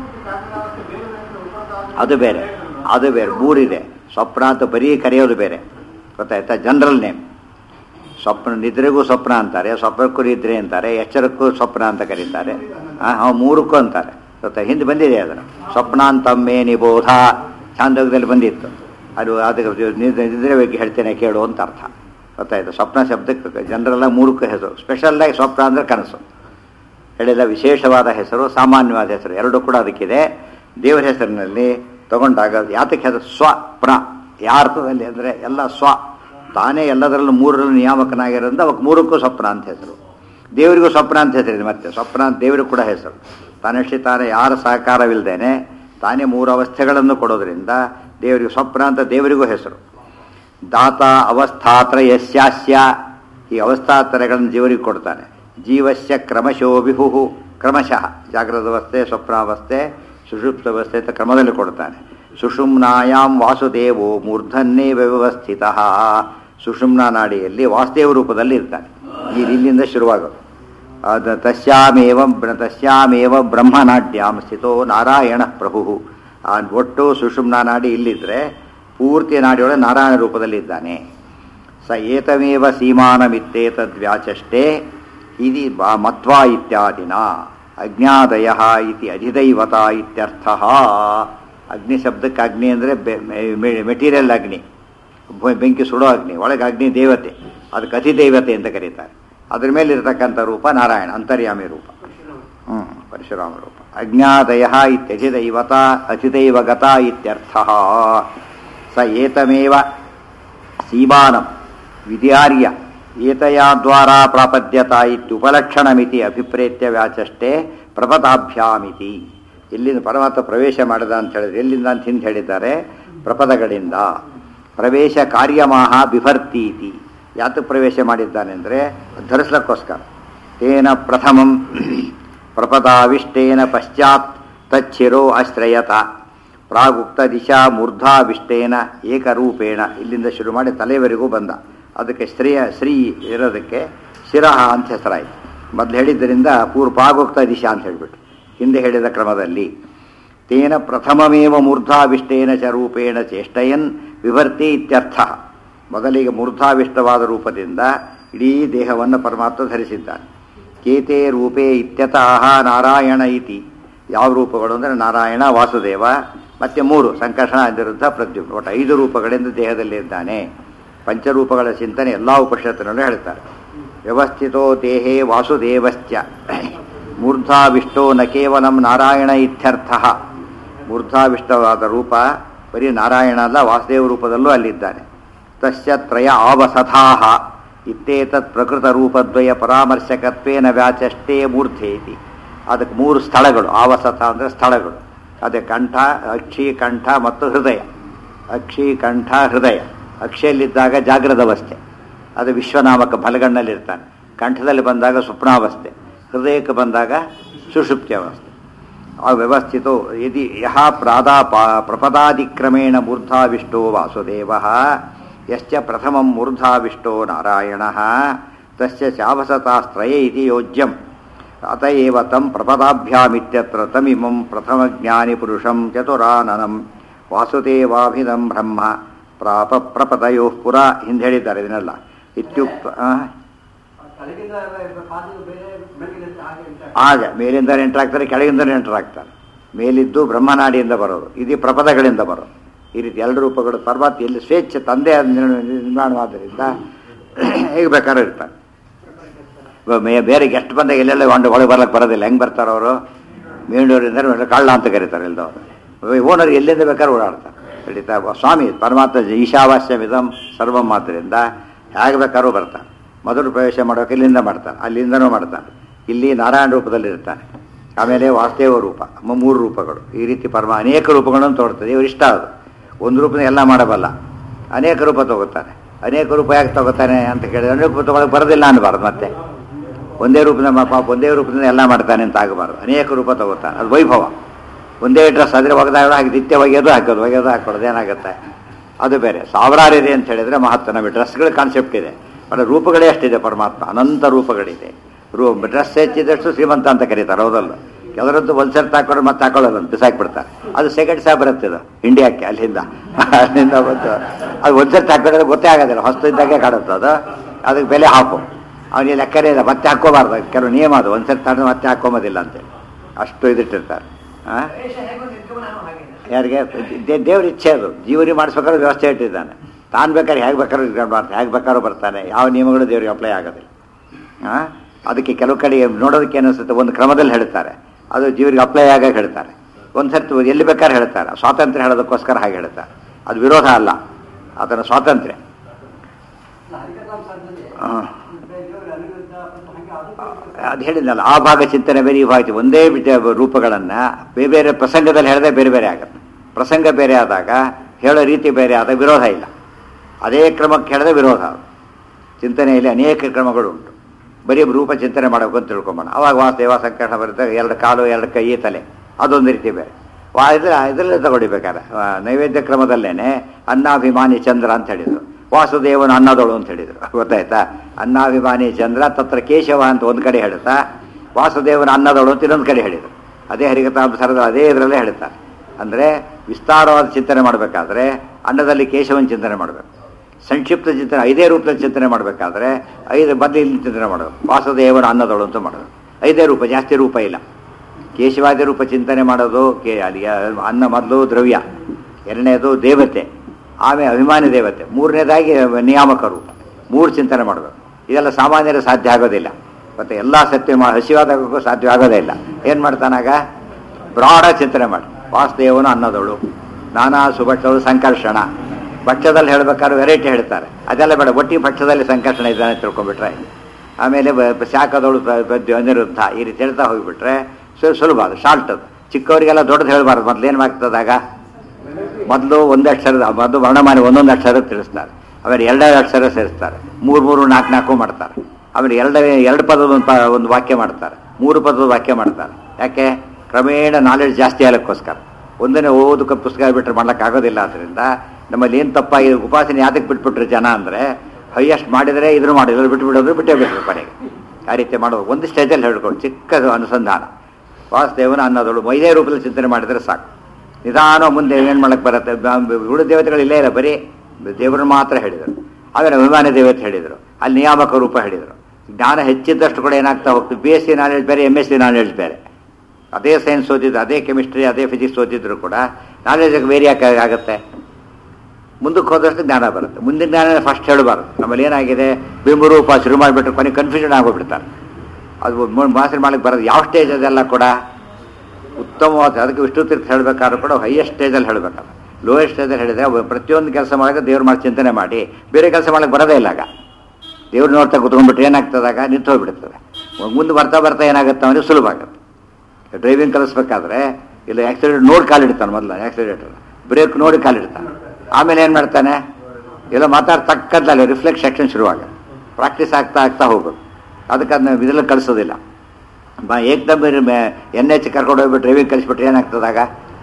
ಅದು ಬೇರೆ ಅದು ಬೇರೆ ಮೂರಿದೆ ಸ್ವಪ್ನ ಅಂತ ಬರೀ ಕರೆಯೋದು ಬೇರೆ ಗೊತ್ತಾಯ್ತಾ ಜನರಲ್ ನೇಮ್ ಸ್ವಪ್ನ ನಿದ್ರೆಗೂ ಸ್ವಪ್ನ ಅಂತಾರೆ ಸ್ವಪ್ನಕ್ಕೂ ನಿದ್ರೆ ಅಂತಾರೆ ಎಚ್ಚರಕ್ಕೂ ಸ್ವಪ್ನ ಅಂತ ಕರೀತಾರೆ ಆ ಮೂರಕ್ಕೂ ಅಂತಾರೆ ಗೊತ್ತಾ ಹಿಂದೆ ಬಂದಿದೆ ಅದನ್ನು ಸ್ವಪ್ನಾಂತಮ್ಮೇ ನಿಬೋಧ ಚಾಂದೋಗದಲ್ಲಿ ಬಂದಿತ್ತು ಅದು ಅದಕ್ಕೆ ನಿದ್ರೆ ನಿದ್ರೆ ಬಗ್ಗೆ ಹೇಳ್ತೇನೆ ಕೇಳು ಅಂತ ಅರ್ಥ ಗೊತ್ತಾಯ್ತು ಸ್ವಪ್ನ ಶಬ್ದಕ್ಕೆ ಜನರಲ್ಲ ಮೂರಕ್ಕೂ ಹೆಸರು ಸ್ಪೆಷಲ್ಲಾಗಿ ಸ್ವಪ್ನ ಅಂದರೆ ಕನಸು ಹೇಳಿದ ವಿಶೇಷವಾದ ಹೆಸರು ಸಾಮಾನ್ಯವಾದ ಹೆಸರು ಎರಡೂ ಕೂಡ ಅದಕ್ಕಿದೆ ದೇವರ ಹೆಸರಿನಲ್ಲಿ ತಗೊಂಡಾಗ ಯಾತಕ್ಕೆ ಹೆಸರು ಸ್ವಪ್ನ ಯಾವ ಅರ್ಥದಲ್ಲಿ ಅಂದರೆ ಎಲ್ಲ ಸ್ವ ತಾನೇ ಎಲ್ಲದರಲ್ಲೂ ಮೂರರಲ್ಲೂ ನಿಯಾಮಕನಾಗಿರೋದ್ರಿಂದ ಅವಕ್ಕೆ ಮೂರಕ್ಕೂ ಸ್ವಪ್ನ ಅಂತ ಹೆಸರು ದೇವರಿಗೂ ಸ್ವಪ್ನ ಅಂತ ಹೆಸರಿದೆ ಮತ್ತೆ ಸ್ವಪ್ನ ಅಂತ ದೇವರಿಗೂ ಕೂಡ ಹೆಸರು ತಾನಷ್ಟೇ ತಾನೇ ಯಾರ ಸಹಕಾರವಿಲ್ಲದೇನೆ ತಾನೇ ಮೂರು ಅವಸ್ಥೆಗಳನ್ನು ಕೊಡೋದ್ರಿಂದ ದೇವರಿಗೆ ಸ್ವಪ್ನ ಅಂತ ದೇವರಿಗೂ ಹೆಸರು ದಾತ ಅವಸ್ಥಾತ್ರಯಸ್ಯಾಸ್ಯ ಈ ಅವಸ್ಥಾತ್ರಯಗಳನ್ನು ಜೀವರಿಗೆ ಕೊಡ್ತಾನೆ ಜೀವಸ್ಯ ಕ್ರಮಶೋ ವಿಹು ಕ್ರಮಶಃ ಜಾಗೃತ ಅವಸ್ಥೆ ಸ್ವಪ್ನಾವಸ್ಥೆ ಸುಷುಪ್ತ ಅವಸ್ಥೆ ಅಂತ ಕ್ರಮದಲ್ಲಿ ಕೊಡ್ತಾನೆ ಸುಷುಮ್ನಾಯಾಮ್ ವಾಸುದೇವೋ ಮೂರ್ಧನ್ನೇ ವ್ಯವಸ್ಥಿತ ಸುಷುಮ್ನ ನಾಡಿಯಲ್ಲಿ ವಾಸುದೇವ ರೂಪದಲ್ಲಿ ಇರ್ತಾನೆ ಈ ಇಲ್ಲಿಂದ ಶುರುವಾಗೋದು ಅದ ತಸ್ಯಾಮೇವ ಬ್ರ- ತಸ್ಯಾಮೇವ ಬ್ರಹ್ಮನಾಡ್ಯಾಂ ಸ್ಥಿತೋ ನಾರಾಯಣ ಪ್ರಭು ಆ ಒಟ್ಟು ಸುಷುಮ್ನ ನಾಡಿ ಇಲ್ಲಿದ್ರೆ ಪೂರ್ತಿ ನಾಡಿಯೊಳಗೆ ನಾರಾಯಣ ರೂಪದಲ್ಲಿ ಇದ್ದಾನೆ ಸ ಏತಮೇವ ಸೀಮಾನಮಿತ್ತೇತದ್ವ್ಯಾಚಷ್ಟೇ ಇದಿ ಬಾ ಮತ್ವಾ ಇತ್ಯಾದಿನ ಅಜ್ಞಾದಯ ಇತಿ ಅಧಿದೈವತ ಇತ್ಯರ್ಥ ಅಗ್ನಿ ಶಬ್ದಕ್ಕೆ ಅಗ್ನಿ ಅಂದರೆ ಮೆಟೀರಿಯಲ್ ಅಗ್ನಿ ಬೆ- ಬೆಂಕಿ ಸುಡೋ ಅಗ್ನಿ ಒಳಗೆ ಅಗ್ನಿ ದೇವತೆ ಅದಕ್ಕೆ ಅಧಿದೈವತೆ ಅಂತ ಕರೀತಾರೆ ಅದ್ರ ಮೇಲೆ ಇರತಕ್ಕಂಥ ರೂಪ ನಾರಾಯಣ ಅಂತರ್ಯಾಮಿ ರೂಪ ಹ್ಞೂ ಪರಶುರಾಮ ರೂಪ ಅಜ್ಞಾದಯ ಇತ್ಯಧಿದೈವತ ಅಧಿದೈವಗತ ಇತ್ಯರ್ಥ ಸ ಏತಮೇವ ಸೀಮಾನಂ ವಿದ್ಯಾರ್ಯ ಏತಯಾ ದ್ವಾರ ಪ್ರಾಪದ್ಯತ ಇತ್ಯುಪಲಕ್ಷಣಮಿತಿ ಅಭಿಪ್ರೇತ್ಯ ವ್ಯಾಚಷ್ಟೇ ಪ್ರಪದಾಭ್ಯಾಮಿತಿ ಎಲ್ಲಿಂದ ಪರಮಾತ್ಮ ಪ್ರವೇಶ ಮಾಡಿದ ಅಂತ ಹೇಳಿದ್ರೆ ಎಲ್ಲಿಂದ ಅಂತ ಹಿಂದೆ ಹೇಳಿದ್ದಾರೆ ಪ್ರಪದಗಳಿಂದ ಪ್ರವೇಶ ಕಾರ್ಯಮಾಹ ಬಿಭರ್ತಿ ಇತಿ ಯಾತಕ್ಕೆ ಪ್ರವೇಶ ಮಾಡಿದ್ದಾನೆ ಅಂದರೆ ಧರಿಸ್ಲಕ್ಕೋಸ್ಕರ ತೇನ ಪ್ರಥಮಂ ಪ್ರಪದಾವಿಷ್ಟೇನ ಪಶ್ಚಾತ್ ತಚ್ಚಿರೋ ಆಶ್ರಯತ ಪ್ರಾಗುಕ್ತ ದಿಶಾ ಮೂರ್ಧಾವಿಷ್ಟೇನ ಏಕರೂಪೇಣ ಇಲ್ಲಿಂದ ಶುರು ಮಾಡಿ ತಲೆವರೆಗೂ ಬಂದ ಅದಕ್ಕೆ ಶ್ರೇಯ ಶ್ರೀ ಇರೋದಕ್ಕೆ ಶಿರಹ ಅಂತ ಹೆಸರಾಯಿತು ಮೊದಲು ಹೇಳಿದ್ದರಿಂದ ಪೂರ್ವ ಪ್ರಾಗುಕ್ತ ದಿಶಾ ಅಂತ ಹೇಳಿಬಿಟ್ಟು ಹಿಂದೆ ಹೇಳಿದ ಕ್ರಮದಲ್ಲಿ ತೇನ ಪ್ರಥಮಮೇವ ಮೂರ್ಧಾವಿಷ್ಟೇನ ಚ ರೂಪೇಣ ಚೇಷ್ಟಯನ್ ವಿಭರ್ತಿ ಇತ್ಯರ್ಥ ಮೊದಲಿಗೆ ಮೂರ್ಧಾವಿಷ್ಟವಾದ ರೂಪದಿಂದ ಇಡೀ ದೇಹವನ್ನು ಪರಮಾತ್ಮ ಧರಿಸಿದ್ದಾನೆ ಕೇತೆ ರೂಪೇ ಇತ್ಯತಃ ನಾರಾಯಣ ಇತಿ ಯಾವ ರೂಪಗಳು ಅಂದರೆ ನಾರಾಯಣ ವಾಸುದೇವ ಮತ್ತೆ ಮೂರು ಸಂಕರ್ಷಣ ಅನಿರುದ್ಧ ಪ್ರದ್ಯುಮ್ನ ಒಟ್ಟು ಐದು ರೂಪಗಳಿಂದ ದೇಹದಲ್ಲಿ ಇದ್ದಾನೆ ಪಂಚರೂಪಗಳ ಚಿಂತನೆ ಎಲ್ಲ ಉಪನಿಷತ್ತಿನಲ್ಲೂ ಹೇಳ್ತಾರೆ ವ್ಯವಸ್ಥಿತೋ ದೇಹೇ ವಾಸುದೇವಶ್ಚ ಮೂರ್ಧಾವಿಷ್ಟೋ ನ ಕೇವಲಂ ನಾರಾಯಣ ಇತ್ಯರ್ಥ ಮೂರ್ಧಾವಿಷ್ಟವಾದ ರೂಪ ಬರೀ ನಾರಾಯಣ ಅಲ್ಲ ವಾಸುದೇವ ರೂಪದಲ್ಲೂ ಅಲ್ಲಿದ್ದಾನೆ ತಸ್ಯ ತ್ರಯ ಆವಸಥಾಹ ಇತ್ತೇತತ್ ಪ್ರಕೃತ ರೂಪದ್ವಯ ಪರಾಮರ್ಶಕತ್ವೇನ ವ್ಯಾಚಷ್ಟೇ ಮೂರ್ಧೇತಿ ಅದಕ್ಕೆ ಮೂರು ಸ್ಥಳಗಳು ಆವಸಥ ಅಂದರೆ ಸ್ಥಳಗಳು ಅದೇ ಕಂಠ ಅಕ್ಷಿ ಕಂಠ ಮತ್ತು ಹೃದಯ ಅಕ್ಷಿ ಕಂಠ ಹೃದಯ ಅಕ್ಷಿಯಲ್ಲಿದ್ದಾಗ ಜಾಗೃತ ಅವಸ್ಥೆ ಅದು ವಿಶ್ವನಾಮಕ ಬಲಗಣ್ಣಲ್ಲಿರ್ತಾನೆ ಕಂಠದಲ್ಲಿ ಬಂದಾಗ ಸ್ವಪ್ನಾವಸ್ಥೆ ಹೃದಯಕ್ಕೆ ಬಂದಾಗ ಸುಷುಪ್ತಿ ಅವಸ್ಥೆ ಅವ್ಯವಸ್ಥಿತೋ ಯದಿ ಯಹ ಪ್ರಾದಾ ಪಾ- ಪ್ರಪದಾದಿಕ್ರಮೇಣ ಮೂರ್ಧಾವಿಷ್ಟೋ ವಾಸುದೇವ ಯಶ್ಚ ಪ್ರಥಮಂ ಮೂರ್ಧಾವಿಷ್ಟೋ ನಾರಾಯಣ ತಸ್ಯ ಚಾವಸತಾಸ್ತ್ರಯ ಇತಿ ಯೋಜ್ಯಂ ಅತ ಏವ ತಂ ಪ್ರಪದಾಭ್ಯಾಮಿತ್ಯತ್ರ ತಮಿಮಂ ಪ್ರಥಮಜ್ಞಾನಿ ಪುರುಷಂ ಚತುರಾನನಂ ವಾಸುದೇವಾಭಿದಂ ಬ್ರಹ್ಮ ಪ್ರಾಪ ಪ್ರಪದಯೋ ಪುರ ಹಿಂದೆ ಹೇಳಿದ್ದಾರೆ ಇದನ್ನೆಲ್ಲ ಇತ್ಯುಕ್ತ ಆ? ತಲೆಗಿಂದ ಪಾದಗಳು ಬೇರೆ ಮೇಲಿಂದ ಹಾಗೆ ಅಂತ ಆಗ ಮೇಲಿಂದ ಎಂಟರ್ ಆಗ್ತಾರೆ ಕೆಳಗಿಂದ ಎಂಟರ್ ಆಗ್ತಾರೆ ಮೇಲಿದ್ದು ಬ್ರಹ್ಮನಾಡಿಯಿಂದ ಬರೋದು ಇದು ಪ್ರಪದಗಳಿಂದ ಬರೋದು ಈ ರೀತಿ ಎರಡು ರೂಪಗಳು ಪರಮಾತ್ಮ ಎಲ್ಲಿ ಸ್ವೇಚ್ಛೆ ತಂದೆ ನಿರ್ಮಾಣವಾದ್ದರಿಂದ ಹೇಗೆ ಬೇಕಾದ್ರೂ ಇರ್ತಾರೆ ಇವಾಗ ಮೇ ಬೇರೆ ಗೆಸ್ಟ್ ಬಂದಾಗ ಎಲ್ಲೆಲ್ಲ ಒಂದು ಒಳಗೆ ಬರ್ಲಕ್ಕೆ ಬರೋದಿಲ್ಲ ಹೆಂಗೆ ಬರ್ತಾರೆ ಅವರು ಮೇಣೂರಿಂದ ಕಳ್ಳ ಅಂತ ಕರೀತಾರೆ ಇಲ್ದವರು ಓನರ್ ಎಲ್ಲಿಂದ ಬೇಕಾದ್ರೂ ಓಡಾಡ್ತಾರೆ ಹಿಡಿತಾ ಸ್ವಾಮಿ ಪರಮಾತ್ಮ ಈಶಾವಾಸ್ಯಮಿದಂ ಸರ್ವಂ ಮಾತ್ರದಿಂದ ಹೇಗೆ ಬೇಕಾದ್ರೂ ಬರ್ತಾರೆ ಮೊದಲು ಪ್ರವೇಶ ಮಾಡೋಕೆ ಇಲ್ಲಿಂದ ಮಾಡ್ತಾನೆ ಅಲ್ಲಿಂದನೂ ಮಾಡ್ತಾನೆ ಇಲ್ಲಿ ನಾರಾಯಣ ರೂಪದಲ್ಲಿ ಇರ್ತಾನೆ ಆಮೇಲೆ ವಾಸುದೇವ ರೂಪ ಮ- ಮೂರು ರೂಪಗಳು ಈ ರೀತಿ ಪರಮ ಅನೇಕ ರೂಪಗಳನ್ನು ತೋರ್ತದೆ ಇವ್ರು ಇಷ್ಟ ಅದು ಒಂದು ರೂಪದ ಎಲ್ಲ ಮಾಡಬಲ್ಲ ಅನೇಕ ರೂಪ ತಗೋತಾನೆ ಅನೇಕ ರೂಪ ಯಾಕೆ ತಗೋತಾನೆ ಅಂತ ಕೇಳಿದ್ರೆ ಅನೇಕ ರೂಪ ತಗೊಳಕ್ಕೆ ಬರೋದಿಲ್ಲ ಅನ್ಬಾರ್ದು ಮತ್ತೆ ಒಂದೇ ರೂಪದ ಮ- ಪಾಪ ಒಂದೇ ರೂಪದಿಂದ ಎಲ್ಲ ಮಾಡ್ತಾನೆ ಅಂತ ಆಗಬಾರ್ದು ಅನೇಕ ರೂಪ ತಗೋತಾನೆ ಅದು ವೈಭವ ಒಂದೇ ಡ್ರೆಸ್ ಆದರೆ ಒಗೆದಾಗ ಹಾಕಿ ನಿತ್ಯ ಒಗೆಯೋದು ಹಾಕೋದು ಒಗೆಯೋದು ಹಾಕೊಳ್ಳೋದು ಏನಾಗುತ್ತೆ ಅದು ಬೇರೆ ಸಾವಿರಾರು ಇದೆ ಅಂತ ಹೇಳಿದ್ರೆ ಮಹತ್ವ ನಮಗೆ ಡ್ರೆಸ್ಗಳ ಕಾನ್ಸೆಪ್ಟ್ ಇದೆ ಬಟ್ ರೂಪಗಳೇ ಅಷ್ಟಿದೆ ಪರಮಾತ್ಮ ಅನಂತ ರೂಪಗಳಿದೆ ರೂ ಡ್ರೆಸ್ ಹೆಚ್ಚಿದಷ್ಟು ಶ್ರೀಮಂತ ಅಂತ ಕರೀತಾರೆ ಹೌದಲ್ಲ ಕೆಲವರದ್ದು ಒಂದು ಸರ್ತಿ ಹಾಕೊಂಡು ಮತ್ತೆ ಹಾಕೊಳ್ಳೋದು ಅಂತ ಬಿಸಾಕ್ಬಿಡ್ತಾರೆ ಅದು ಸೆಕೆಂಡ್ ಸಹ ಬರುತ್ತೆ ಇದು ಇಂಡಿಯಾಕ್ಕೆ ಅಲ್ಲಿಂದ ಅಲ್ಲಿಂದ ಬಂದು ಅದು ಒಂದು ಸರ್ತಿ ಹಾಕೊಂಡ್ರೆ ಗೊತ್ತೇ ಆಗೋದಿಲ್ಲ ಹೊಸ್ತು ಇದ್ದಾಗೆ ಕಾಣುತ್ತೆ ಅದು ಅದಕ್ಕೆ ಬೆಲೆ ಹಾಕು ಅವನಿಗೆ ಲೆಕ್ಕನೇ ಇಲ್ಲ ಮತ್ತೆ ಹಾಕೋಬಾರ್ದು ಕೆಲವು ನಿಯಮ ಅದು ಒಂದು ಸರ್ತಿ ತಗೊಂಡು ಮತ್ತೆ ಹಾಕೊಂಬೋದಿಲ್ಲ ಅಂತೇಳಿ ಅಷ್ಟು ಇದಿಟ್ಟಿರ್ತಾರೆ ಹಾಂ ವೇಷ ಹೇಗೋ ನಿರ್ಗಮನ ಹಾಗೆ ಯಾರಿಗೆ ದೇ- ದೇವ್ರ ಇಚ್ಛೆ ಅದು ಜೀವನಿ ಮಾಡಿಸ್ಬೇಕಾದ್ರೆ ವ್ಯವಸ್ಥೆ ಇಟ್ಟಿದ್ದಾನೆ ತಾನು ಬೇಕಾದ್ರೆ ಹೇಗೆ ಬೇಕಾದ್ರೂ ಇಟ್ಕೊಂಡು ಬರ್ತಾನೆ ಹೇಗೆ ಬೇಕಾದ್ರೂ ಬರ್ತಾನೆ ಯಾವ ನಿಯಮಗಳು ದೇವರಿಗೆ ಅಪ್ಲೈ ಆಗೋದಿಲ್ಲ ಹಾಂ ಅದಕ್ಕೆ ಕೆಲವು ಕಡೆ ನೋಡೋದಕ್ಕೆ ಏನಿಸುತ್ತೆ ಒಂದು ಕ್ರಮದಲ್ಲಿ ಹೇಳ್ತಾರೆ ಅದು ಜೀವರಿಗೆ ಅಪ್ಲೈ ಆಗಾಗ ಹೇಳ್ತಾರೆ ಒಂದು ಸರ್ತಿ ಎಲ್ಲಿ ಬೇಕಾದ್ರೆ ಹೇಳ್ತಾರೆ ಸ್ವಾತಂತ್ರ್ಯ ಹೇಳೋದಕ್ಕೋಸ್ಕರ ಹಾಗೆ ಹೇಳ್ತಾರೆ ಅದು ವಿರೋಧ ಅಲ್ಲ ಅದನ್ನು ಸ್ವಾತಂತ್ರ್ಯ ಹರಿಕಥಾಂಸದಲ್ಲಿ ಹಾಂ ದೇವರು ಅನಿರುದ್ಧ ಮತ್ತು ಹಾಗೆ ಅದು ಅದು ಹೇಳಿದ್ನಲ್ಲ ಆ ಭಾಗ ಚಿಂತನೆ ಬೇರೆ ಈ ಭಾಗ ಒಂದೇ ವಿಧ ರೂಪಗಳನ್ನು ಬೇರೆ ಬೇರೆ ಪ್ರಸಂಗದಲ್ಲಿ ಹೇಳಿದ್ರೆ ಬೇರೆ ಬೇರೆ ಆಗುತ್ತೆ ಪ್ರಸಂಗ ಬೇರೆ ಆದಾಗ ಹೇಳೋ ರೀತಿ ಬೇರೆ ಆದಾಗ ವಿರೋಧ ಇಲ್ಲ ಅದೇ ಕ್ರಮಕ್ಕೆ ಹೇಳಿದ್ರೆ ವಿರೋಧ ಅದು. ಚಿಂತನೆಯಲ್ಲಿ ಅನೇಕ ಕ್ರಮಗಳು ಉಂಟು ಬರೀ ರೂಪ ಚಿಂತನೆ ಮಾಡಬೇಕು ಅಂತ ತಿಳ್ಕೊಂಬೋಣ ಅವಾಗ ವಾಸುದೇವ ಸಂಕಟ ಬರುತ್ತೆ ಎರಡು ಕಾಲು ಎರಡು ಕೈ ತಲೆ ಅದೊಂದು ರೀತಿ ಬೇರೆ ವಾ ಇದ್ರ ಇದರಲ್ಲೇ ತಗೊಳ್ಬೇಕಾದ್ರೆ ಆ, ನೈವೇದ್ಯ ಕ್ರಮದಲ್ಲೇನೆ ಅನ್ನಾಭಿಮಾನಿ ಚಂದ್ರ ಅಂತ ಹೇಳಿದರು ವಾಸುದೇವನ ಅನ್ನದೋಳು ಅಂತ ಹೇಳಿದರು ಗೊತ್ತಾಯ್ತಾ ಅನ್ನಾಭಿಮಾನಿ ಚಂದ್ರ ತತ್ರ ಕೇಶವ ಅಂತ ಒಂದು ಕಡೆ ಹೇಳುತ್ತಾ ವಾಸುದೇವನ ಅನ್ನದೋಳು ಅಂತ ಇನ್ನೊಂದು ಕಡೆ ಹೇಳಿದರು ಅದೇ ಹರಿಕಥಾಂಸರದ ಅದೇ ಇದರಲ್ಲೇ ಹೇಳ್ತಾರೆ ಅಂದರೆ ವಿಸ್ತಾರವಾದ ಚಿಂತನೆ ಮಾಡಬೇಕಾದ್ರೆ ಅನ್ನದಲ್ಲಿ ಕೇಶವನ ಚಿಂತನೆ ಮಾಡಬೇಕು ಸಂಕ್ಷಿಪ್ತ ಚಿಂತನೆ ಐದೇ ರೂಪದಲ್ಲಿ ಚಿಂತನೆ ಮಾಡಬೇಕಾದ್ರೆ ಐದು ಬದಲಿನ ಚಿಂತನೆ ಮಾಡಬೇಕು ವಾಸುದೇವನ ಅನ್ನದೋಳು ಅಂತ ಮಾಡಬೇಕು ಐದೇ ರೂಪ ಜಾಸ್ತಿ ರೂಪ ಇಲ್ಲ ಕೇಶವಾದಿ ರೂಪ ಚಿಂತನೆ ಮಾಡೋದು ಕೇ ಅಲ್ಲಿ ಯಾ- ಅನ್ನ ಮೊದಲು ದ್ರವ್ಯ ಎರಡನೇದು ದೇವತೆ ಆಮೇಲೆ ಅಭಿಮಾನಿ ದೇವತೆ ಮೂರನೇದಾಗಿ ನಿಯಾಮಕ ರೂಪ ಮೂರು ಚಿಂತನೆ ಮಾಡಬೇಕು ಇದೆಲ್ಲ ಸಾಮಾನ್ಯರು ಸಾಧ್ಯ ಆಗೋದಿಲ್ಲ ಮತ್ತು ಎಲ್ಲ ಸತ್ಯ ಮಾ ಹಸಿವಾದಾಗಕ್ಕೂ ಸಾಧ್ಯ ಆಗೋದೇ ಇಲ್ಲ ಏನು ಮಾಡ್ತಾನಾಗ ಬ್ರಾಡ ಚಿಂತನೆ ಮಾಡಿ ವಾಸುದೇವನು ಅನ್ನದವಳು ನಾನಾ ಸುಭಕ್ಷಗಳು ಸಂಕರ್ಷಣ ಭಕ್ಷ್ಯದಲ್ಲಿ ಹೇಳ್ಬೇಕಾದ್ರೆ ವೆರೈಟಿ ಹೇಳ್ತಾರೆ ಅದೆಲ್ಲ ಬೇಡ ಒಟ್ಟಿ ಭಕ್ಷ್ಯದಲ್ಲಿ ಸಂಕರ್ಷಣ ಇದ್ದಾನೆ ತಿಳ್ಕೊಂಡ್ಬಿಟ್ರೆ ಆಮೇಲೆ ಬ- ಬ- ಶಾಖದವಳು ಬ- ಬ- ಅನಿರುದ್ಧ ಈ ರೀತಿ ಹೇಳ್ತಾ ಹೋಗಿಬಿಟ್ರೆ ಸು- ಸುಲಭ ಅದು ಶಾರ್ಟ್ ಅದು ಚಿಕ್ಕವರಿಗೆಲ್ಲ ದೊಡ್ಡದು ಹೇಳಬಾರ್ದು ಮೊದಲು ಏನು ಆಗ್ತದಾಗ ಮೊದಲು ಒಂದು ಅಕ್ಷರದ ಮೊದಲು ವರ್ಣಮಾನಿ ಒಂದೊಂದು ಅಕ್ಷರ ತಿಳಿಸ್ತಾರೆ ಆಮೇಲೆ ಎರಡೆರಡು ಅಕ್ಷರ ಸೇರಿಸ್ತಾರೆ ಮೂರು ಮೂರು ನಾಲ್ಕು ನಾಲ್ಕು ಮಾಡ್ತಾರೆ ಆಮೇಲೆ ಎರಡು ಎರಡು ಪದದ ಒಂದು ಪ- ಒಂದು ವಾಕ್ಯ ಮಾಡ್ತಾರೆ ಮೂರು ಪದದ ವಾಕ್ಯ ಮಾಡ್ತಾರೆ ಯಾಕೆ ಕ್ರಮೇಣ ನಾಲೆಡ್ಜ್ ಜಾಸ್ತಿ ಆಗಲಿಕ್ಕೋಸ್ಕರ ಒಂದನೇ ಓದಕ್ಕೆ ಪುಸ್ತಕ ಬಿಟ್ಟರೆ ಮಾಡ್ಲಿಕ್ಕೆ ಆಗೋದಿಲ್ಲ ಆದ್ದರಿಂದ ನಮ್ಮಲ್ಲಿ ಏನು ತಪ್ಪಾಗಿದೆ ಉಪಾಸನೆ ಯಾತಕ್ಕೆ ಬಿಟ್ಬಿಟ್ರು ಜನ ಅಂದರೆ ಹೈಯೆಸ್ಟ್ ಮಾಡಿದರೆ ಇದ್ರು ಮಾಡಿದ್ರು ಬಿಟ್ಟು ಬಿಡೋದು ಬಿಟ್ಟೇ ಬಿಟ್ಟರು ಕೊನೆಗೆ ಆ ರೀತಿ ಮಾಡೋದು ಒಂದು ಸ್ಟೇಜಲ್ಲಿ ಹೇಳ್ಕೊಂಡು ಚಿಕ್ಕದು ಅನುಸಂಧಾನ ವಾಸುದೇವನ ಅನ್ನೋದಳು ಮೈದೇ ರೂಪದಲ್ಲಿ ಚಿಂತನೆ ಮಾಡಿದರೆ ಸಾಕು ನಿಧಾನ ಮುಂದೆ ಏನು ಮಾಡಕ್ಕೆ ಬರುತ್ತೆ ಉಳಿದ ದೇವತೆಗಳು ಇಲ್ಲೇ ಇಲ್ಲ ಬರೀ ದೇವರನ್ನು ಮಾತ್ರ ಹೇಳಿದರು ಆಮೇಲೆ ಅಭಿಮಾನಿ ದೇವತೆ ಹೇಳಿದರು ಅಲ್ಲಿ ನಿಯಾಮಕ ರೂಪ ಹೇಳಿದರು ಜ್ಞಾನ ಹೆಚ್ಚಿದ್ದಷ್ಟು ಕೂಡ ಏನಾಗ್ತಾ ಹೋಗ್ತದೆ ಬಿ ಎಸ್ ಸಿ ನಾಲೆಡ್ಜ್ ಬೇರೆ ಎಮ್ ಎಸ್ ಸಿ ನಾಲೆಡ್ಜ್ ಬೇರೆ ಅದೇ ಸೈನ್ಸ್ ಓದಿದ್ದು ಅದೇ ಕೆಮಿಸ್ಟ್ರಿ ಅದೇ ಫಿಸಿಕ್ಸ್ ಓದಿದ್ರು ಕೂಡ ನಾಲೆಜ್ ವೇರಿ ಆಗುತ್ತೆ ಮುಂದಕ್ಕೆ ಹೋದಷ್ಟು ಜ್ಞಾನ ಬರುತ್ತೆ ಮುಂದಿನ ಜ್ಞಾನ ಫಸ್ಟ್ ಹೇಳಬಾರ್ದು ನಮ್ಮಲ್ಲಿ ಏನಾಗಿದೆ ಬಿಂಬರೂಪ ಶುರು ಮಾಡಿಬಿಟ್ರೆ ಕೊನೆಗೆ ಕನ್ಫ್ಯೂಷನ್ ಆಗೋಗ್ಬಿಡ್ತಾರೆ ಅದು ಮಾಸರಿ ಮಾಡಕ್ಕೆ ಬರೋದು ಯಾವ ಸ್ಟೇಜ್ ಅದೆಲ್ಲ ಕೂಡ ಉತ್ತಮವಾದ ಅದಕ್ಕೆ ವಿಷ್ಣು ತೀರ್ಥ ಹೇಳಬೇಕಾದ್ರೂ ಕೂಡ ಹೈಯೆಸ್ಟ್ ಸ್ಟೇಜಲ್ಲಿ ಹೇಳಬೇಕಲ್ಲ ಲೋಯೆಸ್ಟ್ ಸ್ಟೇಜಲ್ಲಿ ಹೇಳಿದ್ರೆ ಒಬ್ಬ ಪ್ರತಿಯೊಂದು ಕೆಲಸ ಮಾಡಕ್ಕೆ ದೇವ್ರು ಮಾಡಿ ಚಿಂತನೆ ಮಾಡಿ ಬೇರೆ ಕೆಲಸ ಮಾಡಕ್ಕೆ ಬರೋದೇ ಇಲ್ಲ ಆಗ ದೇವ್ರು ನೋಡ್ತಾ ಕುತ್ಕೊಂಡ್ಬಿಟ್ರೆ ಏನಾಗ್ತದಾಗ ನಿಂತು ಹೋಗ್ಬಿಡ್ತದೆ ಮುಂದೆ ಬರ್ತಾ ಬರ್ತಾ ಏನಾಗುತ್ತೆ ಅವನಿಗೆ ಸುಲಭ ಆಗುತ್ತೆ ಡ್ರೈವಿಂಗ್ ಕಲಿಸ್ಬೇಕಾದ್ರೆ ಇಲ್ಲ ಆಕ್ಸಿಡೆಂಟ್ ನೋಡಿ ಕಾಲಿಡ್ತಾನೆ ಮೊದಲು ಆಕ್ಸಿಡೆಂಟರ್ ಬ್ರೇಕ್ ನೋಡಿ ಕಾಲಿಡ್ತಾನೆ ಆಮೇಲೆ ಏನು ಮಾಡ್ತಾನೆ ಎಲ್ಲ ಮಾತಾಡ್ತಕ್ಕಂತಲ್ಲಿ ರಿಫ್ಲೆಕ್ಸ್ ಆಕ್ಷನ್ ಶುರುವಾಗ ಪ್ರಾಕ್ಟೀಸ್ ಆಗ್ತಾ ಆಗ್ತಾ ಹೋಗೋದು ಅದಕ್ಕೆ ಅದನ್ನ ಇದರಲ್ಲಿ ಕಳಿಸೋದಿಲ್ಲ ಬಾ ಏಕ್ದಮ್ ಎನ್ ಎಚ್ ಕರ್ಕೊಂಡು ಹೋಗ್ಬಿಟ್ಟು ಡ್ರೈವಿಂಗ್ ಕಲಿಸ್ಬಿಟ್ರೆ ಏನಾಗ್ತದಾಗ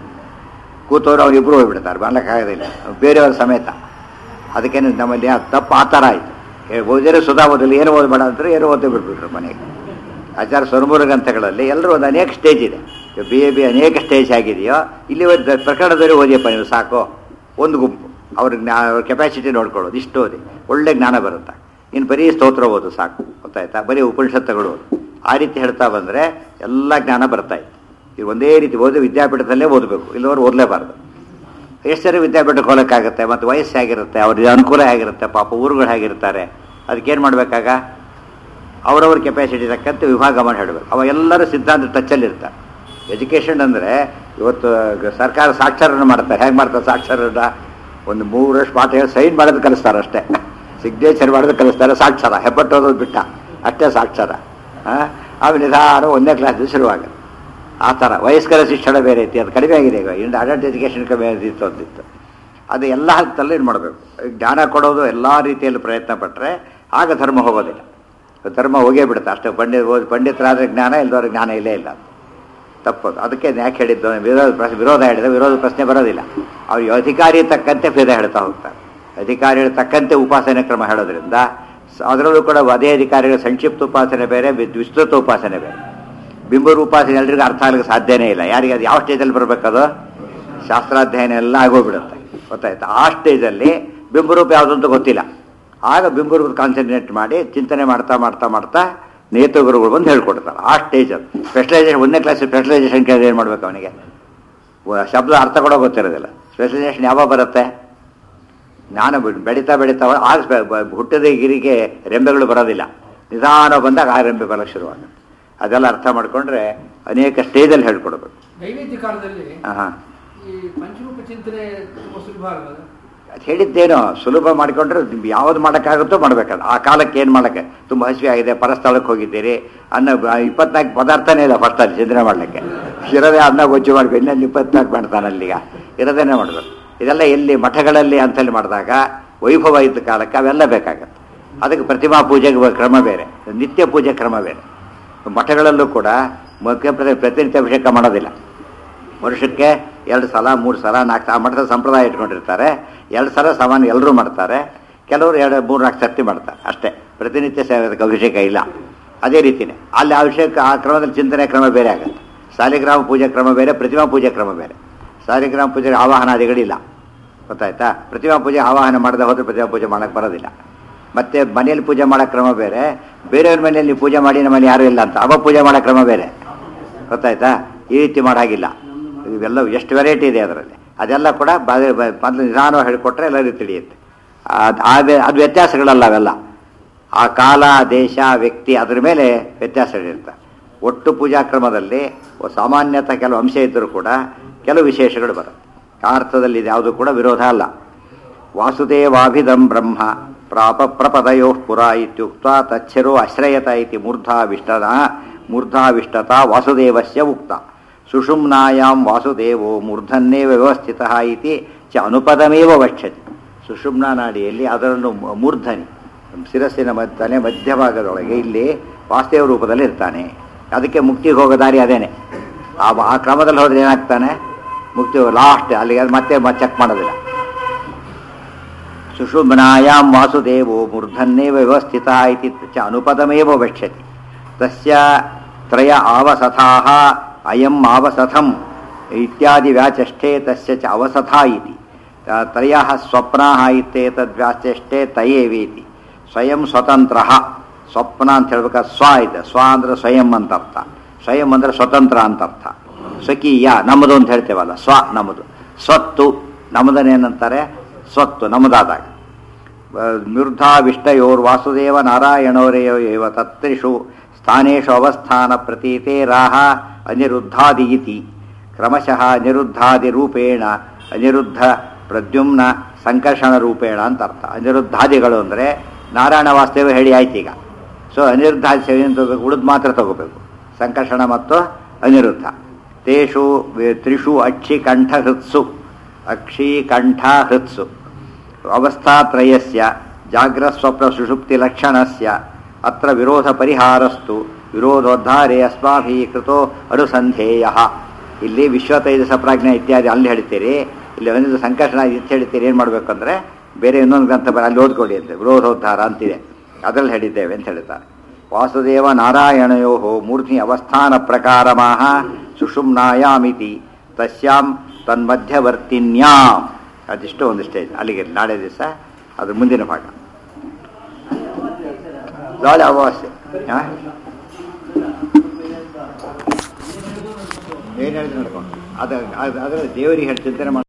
ಕೂತವ್ರು ಅವ್ರು ಇಬ್ಬರು ಹೋಗ್ಬಿಡ್ತಾರೆ ಬರ್ಲಿಕ್ಕಾಗೋದಿಲ್ಲ ಬೇರೆಯವ್ರ ಸಮೇತ ಅದಕ್ಕೇನು ನಮ್ಮಲ್ಲಿ ಆ ತಪ್ಪು ಆ ಥರ ಆಯಿತು ಓದಿದ್ರೆ ಸುಧಾ ಓದಲಿ ಏನು ಓದಬೇಡ ಅಂದ್ರೆ ಏನು ಓದಿ ಬಿಟ್ಬಿಟ್ರು ಮನೆಗೆ ಆಚಾರ ಸ್ವರ್ಮೂಲ ಗ್ರಂಥಗಳಲ್ಲಿ ಎಲ್ಲರೂ ಒಂದು ಅನೇಕ ಸ್ಟೇಜ್ ಇದೆ ಬಿ ಎ ಬಿ ಅನೇಕ ಸ್ಟೇಜ್ ಆಗಿದೆಯೋ ಇಲ್ಲಿ ಒಂದು ಪ್ರಕರಣದಲ್ಲಿ ಓದಿಯಪ್ಪ ನೀವು ಸಾಕು ಒಂದು ಗುಂಪು ಅವ್ರ ಜ್ಞಾ ಅವ್ರ ಕೆಪಾಸಿಟಿ ನೋಡ್ಕೊಳ್ಳೋದು ಇಷ್ಟು ಓದಿ ಒಳ್ಳೆ ಜ್ಞಾನ ಬರುತ್ತೆ ಇನ್ನು ಬರೀ ಸ್ತೋತ್ರ ಓದು ಸಾಕು ಗೊತ್ತಾಯ್ತಾ ಬರೀ ಉಪನಿಷತ್ತುಗಳು ಓದು ಆ ರೀತಿ ಹೇಳ್ತಾ ಬಂದರೆ ಎಲ್ಲ ಜ್ಞಾನ ಬರ್ತಾ ಇತ್ತು ಈಗ ಒಂದೇ ರೀತಿ ಓದಿ ವಿದ್ಯಾಪೀಠದಲ್ಲೇ ಓದಬೇಕು ಇಲ್ಲವರು ಓದಲೇಬಾರ್ದು ಎಷ್ಟು ಜನ ವಿದ್ಯಾಪೀಠಕ್ಕೆ ಹೋಗಕ್ಕಾಗತ್ತೆ ಮತ್ತು ವಯಸ್ಸು ಹೇಗಿರುತ್ತೆ ಅವ್ರಿಗೆ ಅನುಕೂಲ ಹೇಗಿರುತ್ತೆ ಪಾಪ ಊರುಗಳು ಹೇಗಿರ್ತಾರೆ ಅದಕ್ಕೇನು ಮಾಡಬೇಕಾಗ ಅವರವ್ರ ಕೆಪಾಸಿಟಿ ತಕ್ಕಂತೆ ವಿಭಾಗ ಮಾಡಿ ಹೇಳಬೇಕು ಅವ ಎಲ್ಲರೂ ಸಿದ್ಧಾಂತ ಟಚ್ಚಲ್ಲಿರ್ತಾರೆ ಎಜುಕೇಷನ್ ಅಂದರೆ ಇವತ್ತು ಗ- ಸರ್ಕಾರ ಸಾಕ್ಷರನ್ನು ಮಾಡ್ತಾರೆ ಹೇಗೆ ಮಾಡ್ತಾರೆ ಸಾಕ್ಷರನ್ನ ಒಂದು ಮೂರು ವರ್ಷ ಪಾಠ ಹೇಳಿ ಸೈನ್ ಮಾಡೋದು ಕಲಿಸ್ತಾರೆ ಅಷ್ಟೇ ಸಿಗ್ನೇಚರ್ ಮಾಡೋದು ಕಲಿಸ್ತಾರೆ ಸಾಕ್ಷರ ಹೆಬ್ಬಟ್ಟೋದು ಬಿಟ್ಟ ಅಷ್ಟೇ ಸಾಕ್ಷರ ಆ? ಆಮೇಲೆ ನಿಧಾನ ಒಂದನೇ ಕ್ಲಾಸ್ ಶುರುವಾಗುತ್ತೆ ಆ ಥರ ವಯಸ್ಕರ ಶಿಕ್ಷಣ ಬೇರೆ ಐತಿ ಅದು ಕಡಿಮೆ ಆಗಿದೆ ಈಗ ಇಂದು ಅಡಲ್ಟ್ ಎಜುಕೇಷನ್ ಕಡಿಮೆ ಇತ್ತು ಅಂತಿತ್ತು ಅದು ಎಲ್ಲ ಹಂತದಲ್ಲೂ ಇದು ಮಾಡಬೇಕು ಜ್ಞಾನ ಕೊಡೋದು ಎಲ್ಲ ರೀತಿಯಲ್ಲಿ ಪ್ರಯತ್ನ ಪಟ್ಟರೆ ಆಗ ಧರ್ಮ ಹೋಗೋದಿಲ್ಲ ಧರ್ಮ ಹೋಗೇ ಬಿಡುತ್ತೆ ಅಷ್ಟೇ ಪಂಡಿತ ಓದಿ ಪಂಡಿತರಾದರೆ ಜ್ಞಾನ ಇಲ್ದವ್ರ ಜ್ಞಾನ ಇಲ್ಲೇ ಇಲ್ಲ ತಪ್ಪದು ಅದಕ್ಕೆ ಯಾಕೆ ಹೇಳಿದ್ದು ವಿರೋಧ ಪ್ರಶ್ನೆ ವಿರೋಧ ಹೇಳಿದ ವಿರೋಧ ಪ್ರಶ್ನೆ ಬರೋದಿಲ್ಲ ಅವ್ರಿಗೆ ಅಧಿಕಾರಿ ತಕ್ಕಂತೆ ಭೇದ ಹೇಳ್ತಾ ಹೋಗ್ತಾರೆ ಅಧಿಕಾರಿಗಳ ತಕ್ಕಂತೆ ಉಪಾಸನೆ ಕ್ರಮ ಹೇಳೋದ್ರಿಂದ ಸ- ಅದರಲ್ಲೂ ಕೂಡ ಅದೇ ಅಧಿಕಾರಿಗಳ ಸಂಕ್ಷಿಪ್ತ ಉಪಾಸನೆ ಬೇರೆ ವಿ- ವಿಸ್ತೃತ ಉಪಾಸನೆ ಬೇರೆ ಬಿಂಬರ ಉಪಾಸನೆ ಎಲ್ರಿಗೂ ಅರ್ಥ ಆಗಲಿಕ್ಕೆ ಸಾಧ್ಯನೇ ಇಲ್ಲ ಯಾರಿಗೆ ಅದು ಯಾವ ಸ್ಟೇಜಲ್ಲಿ ಬರಬೇಕದು ಶಾಸ್ತ್ರಾಧ್ಯಯನ ಎಲ್ಲ ಆಗೋಗ್ಬಿಡುತ್ತೆ ಗೊತ್ತಾಯ್ತು ಆ ಸ್ಟೇಜಲ್ಲಿ ಬಿಂಬರೂಪ ಯಾವುದು ಅಂತ ಗೊತ್ತಿಲ್ಲ ಆಗ ಬಿಂಬರೂಪದ ಕಾನ್ಸಂಟ್ರೇಟ್ ಮಾಡಿ ಚಿಂತನೆ ಮಾಡ್ತಾ ಮಾಡ್ತಾ ಮಾಡ್ತಾ ನೇತು ಗುರುಗಳು ಬಂದು ಹೇಳ್ಕೊಡ್ತಾರೆ ಆ ಸ್ಟೇಜ್ ಅದು ಸ್ಪೆಷಲೈಸೇಷನ್ ಒಂದನೇ ಕ್ಲಾಸ್ ಸ್ಪೆಷಲೈಸೇಷನ್ ಕೇಳಿದ್ರೆ ಏನು ಮಾಡ್ಬೇಕು ಅವನಿಗೆ ವ- ಶಬ್ದ ಅರ್ಥ ಕೂಡ ಗೊತ್ತಿರೋದಿಲ್ಲ ಸ್ಪೆಷಲೈಸೇಷನ್ ಯಾವಾಗ ಬರುತ್ತೆ ಜ್ಞಾನ ಬೆ- ಬೆಳೀತಾ ಬೆಳೀತಾ ಹೋದ್ರೆ ಆಗ ಸ್ಪೆ- ಬ- ಹುಟ್ಟದ ಗಿರಿಗೆ ರೆಂಬೆಗಳು ಬರೋದಿಲ್ಲ ನಿಧಾನ ಬಂದಾಗ ಆ ರೆಂಬೆ ಬರೋಕ್ಕೆ ಶುರುವಾಗುತ್ತೆ ಅದೆಲ್ಲ ಅರ್ಥ ಮಾಡ್ಕೊಂಡ್ರೆ ಅನೇಕ ಸ್ಟೇಜಲ್ಲಿ ಹೇಳ್ಕೊಡ್ಬೇಕು ನೈವೇದ್ಯ ಕಾಲದಲ್ಲಿ ಹಾಂ ಈ ಪಂಚರೂಪ ಚಿಂತನೆ ತುಂಬಾ ಸುಲಭ ಆಗಲ್ಲ ಅದು ಹೇಳಿದ್ದೇನೋ ಸುಲಭ ಮಾಡಿಕೊಂಡ್ರೆ ಯಾವ್ದು ಮಾಡೋಕ್ಕಾಗುತ್ತೋ ಮಾಡ್ಬೇಕಲ್ಲ ಆ ಕಾಲಕ್ಕೆ ಏನು ಮಾಡೋಕ್ಕೆ ತುಂಬ ಹಸಿವೆ ಆಗಿದೆ ಪರಸ್ಥಳಕ್ಕೆ ಹೋಗಿದ್ದೀರಿ ಅನ್ನ ಇಪ್ಪತ್ನಾಲ್ಕು ಪದಾರ್ಥನೇ ಇಲ್ಲ ಫಸ್ಟ್ ಅಲ್ಲಿ ಚಿಂತನೆ ಮಾಡಲಿಕ್ಕೆ ಇರೋದೇ ಅನ್ನ ಗೊಜ್ಜು ಮಾಡಬೇಕು ಇನ್ನೊಂದು ಇಪ್ಪತ್ನಾಲ್ಕು ಮಾಡ್ತಾನೆ ಅಲ್ಲಿಗ ಇರೋದೇನೆ ಮಾಡಬೇಕು ಇದೆಲ್ಲ ಎಲ್ಲಿ ಮಠಗಳಲ್ಲಿ ಅಂತಲ್ಲಿ ಮಾಡಿದಾಗ ವೈಭವ ಇದ್ದ ಕಾಲಕ್ಕೆ ಅವೆಲ್ಲ ಬೇಕಾಗತ್ತೆ ಅದಕ್ಕೆ ಪ್ರತಿಮಾ ಪೂಜೆಗೆ ಕ್ರಮ ಬೇರೆ ನಿತ್ಯ ಪೂಜೆ ಕ್ರಮ ಬೇರೆ ಮಠಗಳಲ್ಲೂ ಕೂಡ ಮುಖ್ಯ ಪ್ರತಿ ಪ್ರತಿನಿತ್ಯ ಅಭಿಷೇಕ ಮಾಡೋದಿಲ್ಲ ವರ್ಷಕ್ಕೆ ಎರಡು ಸಲ ಮೂರು ಸಲ ನಾಲ್ಕು ಸಲ ಮಠದ ಸಂಪ್ರದಾಯ ಇಟ್ಕೊಂಡಿರ್ತಾರೆ ಎರಡು ಸಲ ಸಾಮಾನ್ಯ ಎಲ್ಲರೂ ಮಾಡ್ತಾರೆ ಕೆಲವರು ಎರಡು ಮೂರು ನಾಲ್ಕು ಸರ್ತಿ ಮಾಡ್ತಾರೆ ಅಷ್ಟೇ ಪ್ರತಿನಿತ್ಯ ಸೇವಕ ಅಭಿಷೇಕ ಇಲ್ಲ ಅದೇ ರೀತಿನೇ ಅಲ್ಲಿ ಅಭಿಷೇಕ ಆ ಕ್ರಮದಲ್ಲಿ ಚಿಂತನೆ ಕ್ರಮ ಬೇರೆ ಆಗುತ್ತೆ ಸಾಲಿಗ್ರಾಮ ಪೂಜೆ ಕ್ರಮ ಬೇರೆ ಪ್ರತಿಮಾ ಪೂಜೆ ಕ್ರಮ ಬೇರೆ ಸಾಲಿಗ್ರಾಮ ಪೂಜೆಗೆ ಆವಾಹನಾದಿಗಳಿಲ್ಲ ಗೊತ್ತಾಯ್ತಾ ಪ್ರತಿಮಾ ಪೂಜೆ ಆವಾಹನ ಮಾಡದೆ ಹೋದ್ರೆ ಪ್ರತಿಮಾ ಪೂಜೆ ಮಾಡಕ್ಕೆ ಬರೋದಿಲ್ಲ ಮತ್ತೆ ಮನೆಯಲ್ಲಿ ಪೂಜೆ ಮಾಡೋ ಕ್ರಮ ಬೇರೆ ಬೇರೆಯವ್ರ ಮನೆಯಲ್ಲಿ ನೀವು ಪೂಜೆ ಮಾಡಿ ನಮ್ಮಲ್ಲಿ ಯಾರೂ ಇಲ್ಲ ಅಂತ ಅವ ಪೂಜೆ ಮಾಡೋ ಕ್ರಮ ಬೇರೆ ಗೊತ್ತಾಯ್ತಾ ಈ ರೀತಿ ಮಾಡಾಗಿಲ್ಲ ಇವೆಲ್ಲ ಎಷ್ಟು ವೆರೈಟಿ ಇದೆ ಅದರಲ್ಲಿ ಅದೆಲ್ಲ ಕೂಡ ಬ- ಬ- ಮೊದಲು ನಿಧಾನವಾಗಿ ಹೇಳಿಕೊಟ್ರೆ ಎಲ್ಲರಿಗೂ ತಿಳಿಯುತ್ತೆ ಅದು ಆ ವ್ಯ- ಅದು ವ್ಯತ್ಯಾಸಗಳಲ್ಲ ಅವೆಲ್ಲ ಆ ಕಾಲ ದೇಶ ವ್ಯಕ್ತಿ ಅದ್ರ ಮೇಲೆ ವ್ಯತ್ಯಾಸಗಳಿರ್ತವೆ ಒಟ್ಟು ಪೂಜಾ ಕ್ರಮದಲ್ಲಿ ಸಾಮಾನ್ಯತ ಕೆಲವು ಅಂಶ ಇದ್ದರೂ ಕೂಡ ಕೆಲವು ವಿಶೇಷಗಳು ಬರುತ್ತೆ ಆ ಅರ್ಥದಲ್ಲಿ ಇದ್ಯಾವುದು ಕೂಡ ವಿರೋಧ ಅಲ್ಲ ವಾಸುದೇವಾಭಿದಂ ಬ್ರಹ್ಮ ಪ್ರಾಪ ಪ್ರಪದಯೋ ಪುರ ಇತ್ಯುಕ್ತ ತಚ್ಛರೋ ಅಶ್ರಯತ ಇತಿ ಮೂರ್ಧಾವಿಷ್ಟನ ಮೂರ್ಧಾವಿಷ್ಟತ ವಾಸುದೇವಸ್ಯ ಉಕ್ತ ಸುಷುಮ್ನಾಯಾಂ ವಾಸುದೇವೋ ಮೂರ್ಧನ್ನೇವ ವ್ಯವಸ್ಥಿತ ಇತಿ ಚ ಅನುಪದಮೇವ ವಕ್ಷತಿ ಸುಷುಮ್ನಾ ನಾಡಿಯಲ್ಲಿ ಅದರನ್ನು ಮ- ಮೂರ್ಧನಿ ಶಿರಸ್ಸಿನ ಮಧ್ಯ ತಲೆ ಮಧ್ಯಭಾಗದೊಳಗೆ ಇಲ್ಲಿ ವಾಸುದೇವ ರೂಪದಲ್ಲಿ ಇರ್ತಾನೆ ಅದಕ್ಕೆ ಮುಕ್ತಿಗೆ ಹೋಗೋ ದಾರಿ ಅದೇನೆ ಆ ಆ ಕ್ರಮದಲ್ಲಿ ಹೋದ್ರೆ ಏನಾಗ್ತಾನೆ ಮುಕ್ತಿ ಲಾಸ್ಟ್ ಅಲ್ಲಿಗೆ ಅದು ಮತ್ತೆ ಚೆಕ್ ಮಾಡೋದಿಲ್ಲ ಸುಷುಮ್ನಾಯಾಂ ವಾಸುದೇವೋ ಮೂರ್ಧನ್ನೇವ ವ್ಯವಸ್ಥಿತ ಇತಿ ಚ ಅನುಪದಮೇವ ವಕ್ಷ್ಯತಿ ತಸ್ಯ ತ್ರಯ ಆವಸಥಾಃ ಅಯಂ ಆವಸಥಂ ಇತ್ಯಾದಿ ವ್ಯಾಚಷ್ಟೆ ತಸ್ಯ ಚ ಅವಸಥಾ ಇತಿ ತ- ತ್ರಯಃ ಸ್ವಪ್ನಾಃ ಇತ್ಯೇತದ್ವ್ಯಾಚಷ್ಟೆ ತಯೇವೇತಿ ಸ್ವಯಂ ಸ್ವತಂತ್ರಃ ಸ್ವಪ್ನ ಅಂತ ಹೇಳ್ಬೇಕಾದ್ರೆ ಸ್ವ ಇದೆ ಸ್ವ ಅಂದ್ರೆ ಸ್ವಯಂ ಅಂತ ಅರ್ಥ ಸ್ವಯಂ ಅಂದ್ರೆ ಸ್ವತಂತ್ರ ಅಂತ ಅರ್ಥ ಸ್ವಕೀಯ ನಮ್ಮದು ಅಂತ ಹೇಳ್ತೇವಲ್ಲ ಸ್ವ ನಮ್ಮದು ಸ್ವತ್ತು ನಮ್ಮದನ್ನೇನಂತಾರೆ ಸ್ವತ್ತು ನಮ್ಮದಾದಾಗ ಮಿರ್ಧಾವಿಷ್ಟಯೋರ್ ವಾಸುದೇವ ನಾರಾಯಣೋರೇಯೋ ಏವ ತತ್ರಿಷು ಸ್ಥಾನೇಶು ಅವಸ್ಥಾನ ಪ್ರತೀತೆ ರಾಹ ಅನಿರುದ್ಧಾದಿ ಇತಿ ಕ್ರಮಶಃ ಅನಿರುದ್ಧಾದಿ ರೂಪೇಣ ಅನಿರುದ್ಧ ಪ್ರದ್ಯುಮ್ನ ಸಂಕರ್ಷಣ ರೂಪೇಣ ಅಂತ ಅರ್ಥ ಅನಿರುದ್ಧಾದಿಗಳು ಅಂದರೆ ನಾರಾಯಣ ವಾಸ್ತೇವ ಹೇಳಿ ಆಯ್ತು ಈಗ ಸೊ ಅನಿರುದ್ಧಾದಿ ಸೇವೆಯನ್ನು ತಗೋಬೇಕು ಉಳಿದು ಮಾತ್ರ ತಗೋಬೇಕು ಸಂಕರ್ಷಣ ಮತ್ತು ಅನಿರುದ್ಧ ತೇಷು ವೆ- ತ್ರಿಷು ಅಕ್ಷಿ ಕಂಠ ಹೃತ್ಸು ಅಕ್ಷಿ ಕಂಠ ಹೃತ್ಸು ಅವಸ್ಥಾತ್ರಯಸ್ಯ ಜಾಗ್ರಸ್ವಪ್ನ ಸುಷುಪ್ತಿ ಲಕ್ಷಣಸ್ಯ ಅತ್ರ ವಿರೋಧ ಪರಿಹಾರಸ್ತು ವಿರೋಧೋದ್ಧಾರೆ ಅಸ್ಮಾಭಿः ಕೃತೋ ಅನುಸಂಧೇಯ ಇಲ್ಲಿ ವಿಶ್ವತೈಜಸ ಪ್ರಾಜ್ಞೆ ಇತ್ಯಾದಿ ಅಲ್ಲಿ ಹೇಳ್ತೀರಿ ಇಲ್ಲಿ ಒಂದು ಸಂಕರ್ಷಣ ಇತ್ತು ಹೇಳ್ತೀರಿ ಏನು ಮಾಡಬೇಕಂದ್ರೆ ಬೇರೆ ಇನ್ನೊಂದು ಗ್ರಂಥ ಬರ ಅಲ್ಲಿ ಓದ್ಕೊಡಿ ಅಂತ ವಿರೋಧೋದ್ಧಾರ ಅಂತಿದೆ ಅದರಲ್ಲಿ ಹೇಳಿದ್ದೇವೆ ಅಂತ ಹೇಳ್ತಾರೆ ವಾಸುದೇವ ನಾರಾಯಣಯೋ ಮೂರ್ತಿ ಅವಸ್ಥಾನ ಪ್ರಕಾರಮಾಹ ಸುಷುಮ್ನಾಯಾಮಿತಿ ತಸ್ಯಾಂ ತನ್ಮಧ್ಯವರ್ತಿನ್ಯಾಂ ಅದಿಷ್ಟು ಒಂದು ಸ್ಟೇಜ್ ಅಲ್ಲಿಗೆ ನಾಳೆ ದಿವಸ ಅದ್ರ ಮುಂದಿನ ಭಾಗ ನಾಳೆ ಅಮಾವಾಸ್ಯೆ ಹಾಂ ಏನು ಹೇಳಿದ್ರೆ ನಡ್ಕೊಂಡು ಅದು ಅದು ಅದರಲ್ಲಿ ದೇವರಿಗೆ ಹೇಳಿ ಚಿಂತನೆ ಮಾಡಿ